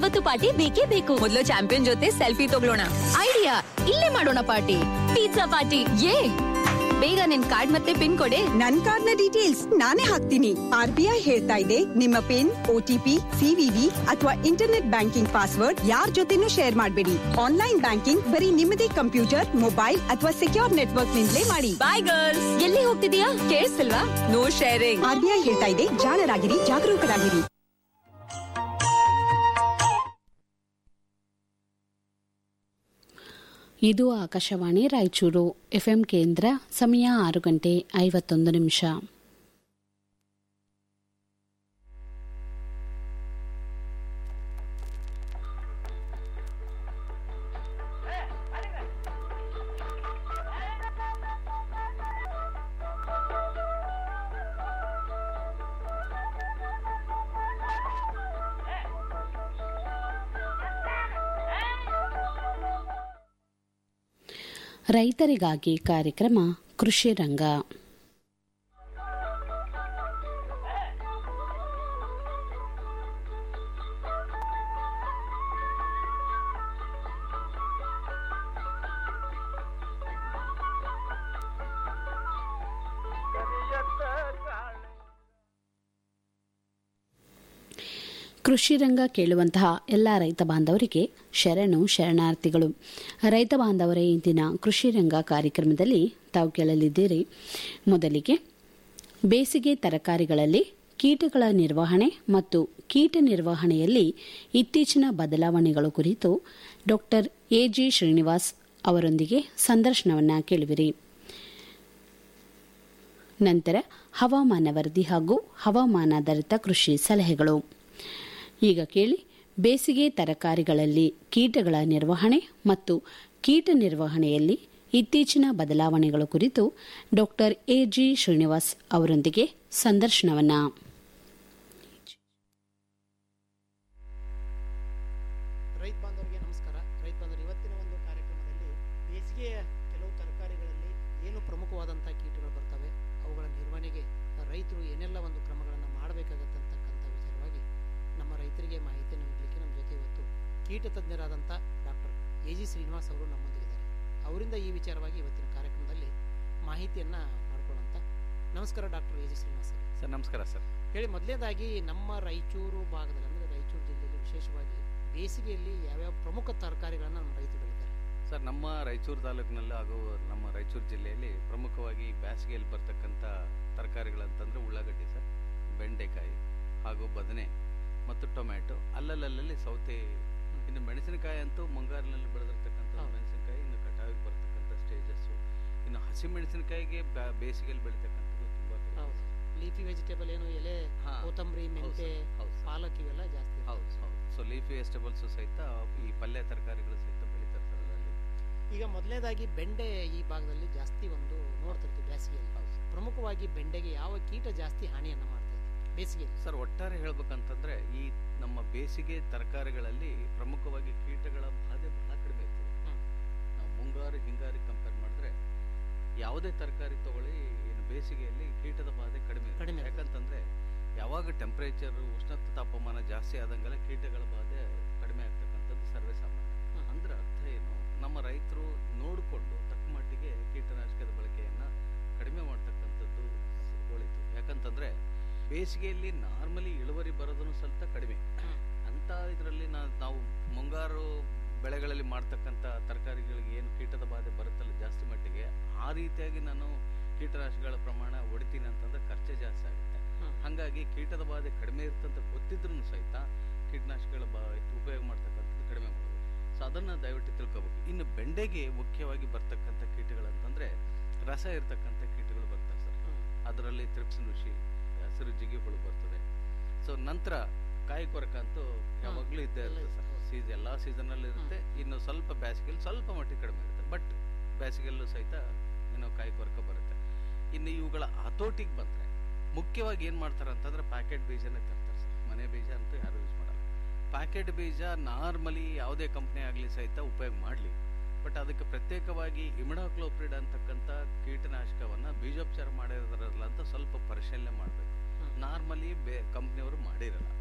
ಇವತ್ತು ಪಾರ್ಟಿ ಬೇಕೇ ಬೇಕು ಮೊದಲು ಚಾಂಪಿಯನ್ ಜೊತೆ ಸೆಲ್ಫಿ ತಗೊಳ್ಳೋಣ ಐಡಿಯಾ ಇಲ್ಲೇ ಮಾಡೋಣ ಪಾರ್ಟಿ ಪಿಜ್ಜಾ ಪಾರ್ಟಿ ಏ ಬೇಗ ನಿನ್ ಕಾರ್ಡ್ ಮತ್ತೆ ಪಿನ್ ಕೊಡೆ ನನ್ ಕಾರ್ಡ್ನ ಡೀಟೇಲ್ಸ್ ನಾನೇ ಹಾಕ್ತೀನಿ ಆರ್ ಬಿ ಐ ಹೇಳ್ತಾ ಇದೆ ನಿಮ್ಮ ಪಿನ್ ಓಟಿಪಿ ಸಿವಿವಿ ಅಥವಾ ಇಂಟರ್ನೆಟ್ ಬ್ಯಾಂಕಿಂಗ್ ಪಾಸ್ವರ್ಡ್ ಯಾರ್ ಜೊತೆನೂ ಶೇರ್ ಮಾಡಬೇಡಿ ಆನ್ಲೈನ್ ಬ್ಯಾಂಕಿಂಗ್ ಬರೀ ನಿಮ್ಮದೇ ಕಂಪ್ಯೂಟರ್ ಮೊಬೈಲ್ ಅಥವಾ ಸೆಕ್ಯೂರ್ ನೆಟ್ವರ್ಕ್ ನಿಂದಲೇ ಮಾಡಿ ಬಾಯ್ ಗರ್ಲ್ಸ್ ಎಲ್ಲಿ ಹೋಗ್ತಿದೀಯಾ ಕೇಳಿಸ್ತಿಲ್ವಾ no sharing R B I ಹೇಳ್ತಾ ಇದೆ ಜಾಣರಾಗಿರಿ ಜಾಗರೂಕರಾಗಿರಿ ಇದು ಆಕಾಶವಾಣಿ ರಾಯಚೂರು ಎಫ್ಎಂ ಕೇಂದ್ರ ಸಮಯ ಆರು ಗಂಟೆ ಐವತ್ತೊಂದು ನಿಮಿಷ ರೈತರಿಗಾಗಿ ಕಾರ್ಯಕ್ರಮ ಕೃಷಿ ರಂಗ ಕೃಷಿ ರಂಗ ಕೇಳುವಂತಹ ಎಲ್ಲ ರೈತ ಬಾಂಧವರಿಗೆ ಶರಣು ಶರಣಾರ್ಥಿಗಳು ರೈತ ಬಾಂಧವರೇ ಇಂದಿನ ಕೃಷಿ ರಂಗ ಕಾರ್ಯಕ್ರಮದಲ್ಲಿ ತಾವು ಕೇಳಲಿದ್ದೀರಿ ಮೊದಲಿಗೆ ಬೇಸಿಗೆ ತರಕಾರಿಗಳಲ್ಲಿ ಕೀಟಗಳ ನಿರ್ವಹಣೆ ಮತ್ತು ಕೀಟ ನಿರ್ವಹಣೆಯಲ್ಲಿ ಇತ್ತೀಚಿನ ಬದಲಾವಣೆಗಳು ಕುರಿತು ಡಾಕ್ಟರ್ ಎಜಿ ಶ್ರೀನಿವಾಸ್ ಅವರೊಂದಿಗೆ ಸಂದರ್ಶನವನ್ನು ಕೇಳುವಿರಿ ನಂತರ ಹವಾಮಾನ ವರದಿ ಹಾಗೂ ಹವಾಮಾನಾಧಾರಿತ ಕೃಷಿ ಸಲಹೆಗಳು ಈಗ ಕೇಳಿ ಬೇಸಿಗೆ ತರಕಾರಿಗಳಲ್ಲಿ ಕೀಟಗಳ ನಿರ್ವಹಣೆ ಮತ್ತು ಕೀಟ ನಿರ್ವಹಣೆಯಲ್ಲಿ ಇತ್ತೀಚಿನ ಬದಲಾವಣೆಗಳ ಕುರಿತು ಡಾಕ್ಟರ್ ಎಜಿ ಶ್ರೀನಿವಾಸ್ ಅವರೊಂದಿಗೆ ಸಂದರ್ಶನವನ್ನ ರೈತ ಬಾಂಧವರಿಗೆ ನಮಸ್ಕಾರ ರೈತ ಬಾಂಧವರು ಇವತ್ತಿನ ಒಂದು ಕಾರ್ಯಕ್ರಮದಲ್ಲಿ ಬೇಸಿಗೆಯ ಕೆಲವು ತರಕಾರಿಗಳಲ್ಲಿ ಏನು ಪ್ರಮುಖವಾದಂಥ ಕೀಟಗಳು ಬರ್ತವೆ ಅವುಗಳ ನಿರ್ವಹಣೆಗೆ ರೈತರು ಏನೆಲ್ಲ ಒಂದು ಕ್ರಮಗಳನ್ನು ಮಾಡಬೇಕಾಗತ್ತೆ ಅಂತಕ್ಕಂಥ ವಿಚಾರವಾಗಿ ನಮ್ಮ ರೈತರಿಗೆ ಮಾಹಿತಿಯನ್ನು ನೀಡಲಿಕ್ಕೆ ನಮ್ಮ ಜೊತೆ ಇವತ್ತು ಕೀಟ ತಜ್ಞರಾದಂಥ ಡಾಕ್ಟರ್ ಎ ಜಿ ಶ್ರೀನಿವಾಸ್ ಅವರು ನಮ್ಮೊಂದಿಗಿದ್ದಾರೆ ಅವರಿಂದ ಈ ವಿಚಾರವಾಗಿ ಇವತ್ತಿನ ಕಾರ್ಯಕ್ರಮದಲ್ಲಿ ಮಾಹಿತಿಯನ್ನು ಮಾಡ್ಕೊಳ್ಳೋಂಥ ನಮಸ್ಕಾರ ಡಾಕ್ಟರ್ ಎ ಜಿ ಶ್ರೀನಿವಾಸ್ ಅವರೇ. ಸರ್ ನಮಸ್ಕಾರ ಸರ್ ಹೇಳಿ ಮೊದಲನೇದಾಗಿ ನಮ್ಮ ರಾಯಚೂರು ಭಾಗದಲ್ಲಿ ಅಂದರೆ ರಾಯಚೂರು ಜಿಲ್ಲೆಯಲ್ಲಿ ವಿಶೇಷವಾಗಿ ಬೇಸಿಗೆಯಲ್ಲಿ ಯಾವ್ಯಾವ ಪ್ರಮುಖ ತರಕಾರಿಗಳನ್ನು ನಮ್ಮ ರೈತರು ಬೆಳೀತಾರೆ ಸರ್ ನಮ್ಮ ರಾಯಚೂರು ತಾಲೂಕಿನಲ್ಲಿ ಹಾಗೂ ನಮ್ಮ ರಾಯಚೂರು ಜಿಲ್ಲೆಯಲ್ಲಿ ಪ್ರಮುಖವಾಗಿ ಬೇಸಿಗೆಯಲ್ಲಿ ಬರ್ತಕ್ಕಂಥ ತರಕಾರಿಗಳಂತಂದ್ರೆ ಉಳ್ಳಾಗಡ್ಡಿ ಸರ್ ಬೆಂಡೆಕಾಯಿ ಹಾಗೂ ಬದನೆ ಮತ್ತು ಟೊಮ್ಯಾಟೊ ಅಲ್ಲಲ್ಲಲ್ಲಿ ಸೌತೆ ಇನ್ನು ಮೆಣಸಿನಕಾಯಿ ಅಂತೂ ಮುಂಗಾರಿನಲ್ಲಿ ಬೆಳೆದಿರ್ತಕ್ಕಂಥ ಹೌದು. ಮೆಣಸಿನಕಾಯಿ ಇನ್ನು ಕಟಾವಿಗೆ ಬರ್ತಕ್ಕಂಥ ಸ್ಟೇಜಸ್ಸು ಇನ್ನು ಹಸಿ ಮೆಣಸಿನಕಾಯಿಗೆ ಬ್ಯಾ- ಬೇಸಿಗೆಯಲ್ಲಿ ಬೆಳೀತಕ್ಕಂಥದ್ದು ತುಂಬ ಕಡಿಮೆ. ಹೌದು ಲೀಫಿ ವೆಜಿಟೇಬಲ್ ಏನು ಎಲೆ ಹಾ. ಕೊತ್ತಂಬರಿ ಹೌದು ಮೆಂತೆ ಸರ್, ಹೌದು ಸರ್. ಪಾಲಕ್ ಇವೆಲ್ಲ ಜಾಸ್ತಿ ಹೌದು ಹೌದು ಸೊ ಲೀಫಿ ವೆಜಿಟೇಬಲ್ಸ್ ಸಹಿತ ಈ ಪಲ್ಯ ತರಕಾರಿಗಳು ಸಹಿತ ಬೆಳೀತಾರೆ ಸರ್ ಅದರಲ್ಲಿ ಈಗ ಮೊದಲನೇದಾಗಿ ಬೆಂಡೆ ಈ ಭಾಗದಲ್ಲಿ ಜಾಸ್ತಿ ಒಂದು ನೋಡ್ತಿರ್ತೀವಿ ಬೇಸಿಗೆಯಲ್ಲಿ ಹೌದು ಸರ್. ಪ್ರಮುಖವಾಗಿ ಬೆಂಡೆಗೆ ಯಾವ ಕೀಟ ಜಾಸ್ತಿ ಹಾನಿಯನ್ನ ಮಾಡ್ತಾ ಇದೆ ಬೇಸಿಗೆಯಲ್ಲಿ ಸರ್ ಒಟ್ಟಾರೆ ಹೇಳ್ಬೇಕಂತಂದ್ರೆ ಈ ನಮ್ಮ ಬೇಸಿಗೆ ತರಕಾರಿಗಳಲ್ಲಿ ಪ್ರಮುಖವಾಗಿ ಕೀಟಗಳ ಬಾಧೆ ಬಹಳ ಕಡಿಮೆ ಇರ್ತದೆ ಹ್ಮ್. ನಾವು ಮುಂಗಾರು ಹಿಂಗಾರಿ ಕಂಪೇರ್ ಮಾಡಿದ್ರೆ ಯಾವುದೇ ತರಕಾರಿ ತಗೊಳ್ಳಿ ಏನು ಬೇಸಿಗೆಯಲ್ಲಿ ಕೀಟದ ಬಾಧೆ ಕಡಿಮೆ ಇರುತ್ತೆ. ಕಡಿಮೆ ಇರ್ತದೆ. ಯಾಕಂತಂದ್ರೆ ಯಾವಾಗ ಟೆಂಪರೇಚರ್ ಉಷ್ಣತೆ ತಾಪಮಾನ ಜಾಸ್ತಿ ಆದಂಗೆಲ್ಲ ಕೀಟಗಳ ಬಾಧೆ ಕಡಿಮೆ ಆಗ್ತಕ್ಕಂಥದ್ದು ಸರ್ವೇ ಸಾಮಾನ್ಯ ಹ್ಮ್. ಅಂದ್ರೆ ಅರ್ಥ ಏನು ನಮ್ಮ ರೈತರು ನೋಡಿಕೊಂಡು ತಕ್ಕ ಮಟ್ಟಿಗೆ ಕೀಟನಾಶಕದ ಬಳಕೆಯನ್ನ ಕಡಿಮೆ ಮಾಡ್ತಕ್ಕಂಥದ್ದು ಒಳಿತು ಯಾಕಂತಂದ್ರೆ ಬೇಸಿಗೆಯಲ್ಲಿ ನಾರ್ಮಲಿ ಇಳುವರಿ ಬರೋದನ್ನು ಸ್ವಲ್ಪ ಕಡಿಮೆ ಹ್ಮ್. ಅಂತ ಇದರಲ್ಲಿ ನಾವು ಮುಂಗಾರು ಬೆಳೆಗಳಲ್ಲಿ ಮಾಡ್ತಕ್ಕಂಥ ತರಕಾರಿಗಳಿಗೆ ಏನು ಕೀಟದ ಬಾಧೆ ಬರುತ್ತಲ್ಲ ಜಾಸ್ತಿ ಮಟ್ಟಿಗೆ ಆ ರೀತಿಯಾಗಿ ನಾನು ಕೀಟನಾಶಕಗಳ ಪ್ರಮಾಣ ಹೊಡಿತೀನಿ ಅಂತಂದ್ರೆ ಖರ್ಚೆ ಜಾಸ್ತಿ ಆಗುತ್ತೆ ಹ್ಮ್. ಹಾಗಾಗಿ ಕೀಟದ ಬಾಧೆ ಕಡಿಮೆ ಇರ್ತಂತ ಗೊತ್ತಿದ್ರೂ ಸಹಿತ ಕೀಟನಾಶಕಗಳ ಬಾ ಉಪಯೋಗ ಮಾಡ್ತಕ್ಕಂಥದ್ದು ಕಡಿಮೆ ಮಾಡೋದು ಸೊ ಅದನ್ನ ದಯವಿಟ್ಟು ತಿಳ್ಕೊಬೇಕು ಇನ್ನು ಬೆಂಡೆಗೆ ಮುಖ್ಯವಾಗಿ ಬರ್ತಕ್ಕಂಥ ಕೀಟಗಳಂತಂದ್ರೆ ರಸ ಇರ್ತಕ್ಕಂಥ ಕೀಟಗಳು ಬರ್ತವೆ ಸರ್ ಹ್ಮ್. ಅದರಲ್ಲಿ ತ್ರಿಪ್ಸ್ ನುಷಿ ಹಸಿರು ಜಿಗಿ ಹುಳು ಬರ್ತದೆ ಸೊ ನಂತರ ಕಾಯಿ ಕೊರಕ ಅಂತೂ ಯಾವಾಗಲೂ ಇದ್ದೇ ಎಲ್ಲ ಇರುತ್ತೆ ಇದೆ. ಸರ್ ಸೀಸನ್ ಎಲ್ಲ ಸೀಸನಲ್ಲಿ ಇರುತ್ತೆ ಇನ್ನು ಸ್ವಲ್ಪ ಬೇಸಿಗೆಯಲ್ಲಿ ಸ್ವಲ್ಪ ಮಟ್ಟಿಗೆ ಕಡಿಮೆ ಇರುತ್ತೆ ಬಟ್ ಬೇಸಿಗೆಯಲ್ಲೂ ಸಹಿತ ಏನೋ ಕಾಯಿ ಕೊರಕ ಬರುತ್ತೆ ಇನ್ನು ಇವುಗಳ ಹತೋಟಿಗೆ ಬಂದ್ರೆ ಮುಖ್ಯವಾಗಿ ಏನು ಮಾಡ್ತಾರೆ ಅಂತಂದ್ರೆ ಪ್ಯಾಕೆಟ್ ಬೀಜನೇ ತರ್ತಾರೆ ಸರ್ ಮನೆ ಬೀಜ ಅಂತೂ ಯಾರು ಯೂಸ್ ಮಾಡಲ್ಲ ಪ್ಯಾಕೆಟ್ ಬೀಜ ನಾರ್ಮಲಿ ಯಾವುದೇ ಕಂಪ್ನಿ ಆಗಲಿ ಸಹಿತ ಉಪಯೋಗ ಮಾಡಲಿ ಬಟ್ ಅದಕ್ಕೆ ಪ್ರತ್ಯೇಕವಾಗಿ ಇಮಿಡಾಕ್ಲೋಪ್ರಿಡ್ ಅಂತಕ್ಕಂಥ ಕೀಟನಾಶಕವನ್ನ ಬೀಜೋಪಚಾರ ಮಾಡಿರೋದ್ರಲ್ಲ ಅಂತ ಸ್ವಲ್ಪ ಪರಿಶೀಲನೆ ಮಾಡಬೇಕು ಹ್ಮ್. ನಾರ್ಮಲಿ ಬೇ ಕಂಪ್ನಿಯವರು ಮಾಡಿರಲ್ಲ ಹ್ಮ್.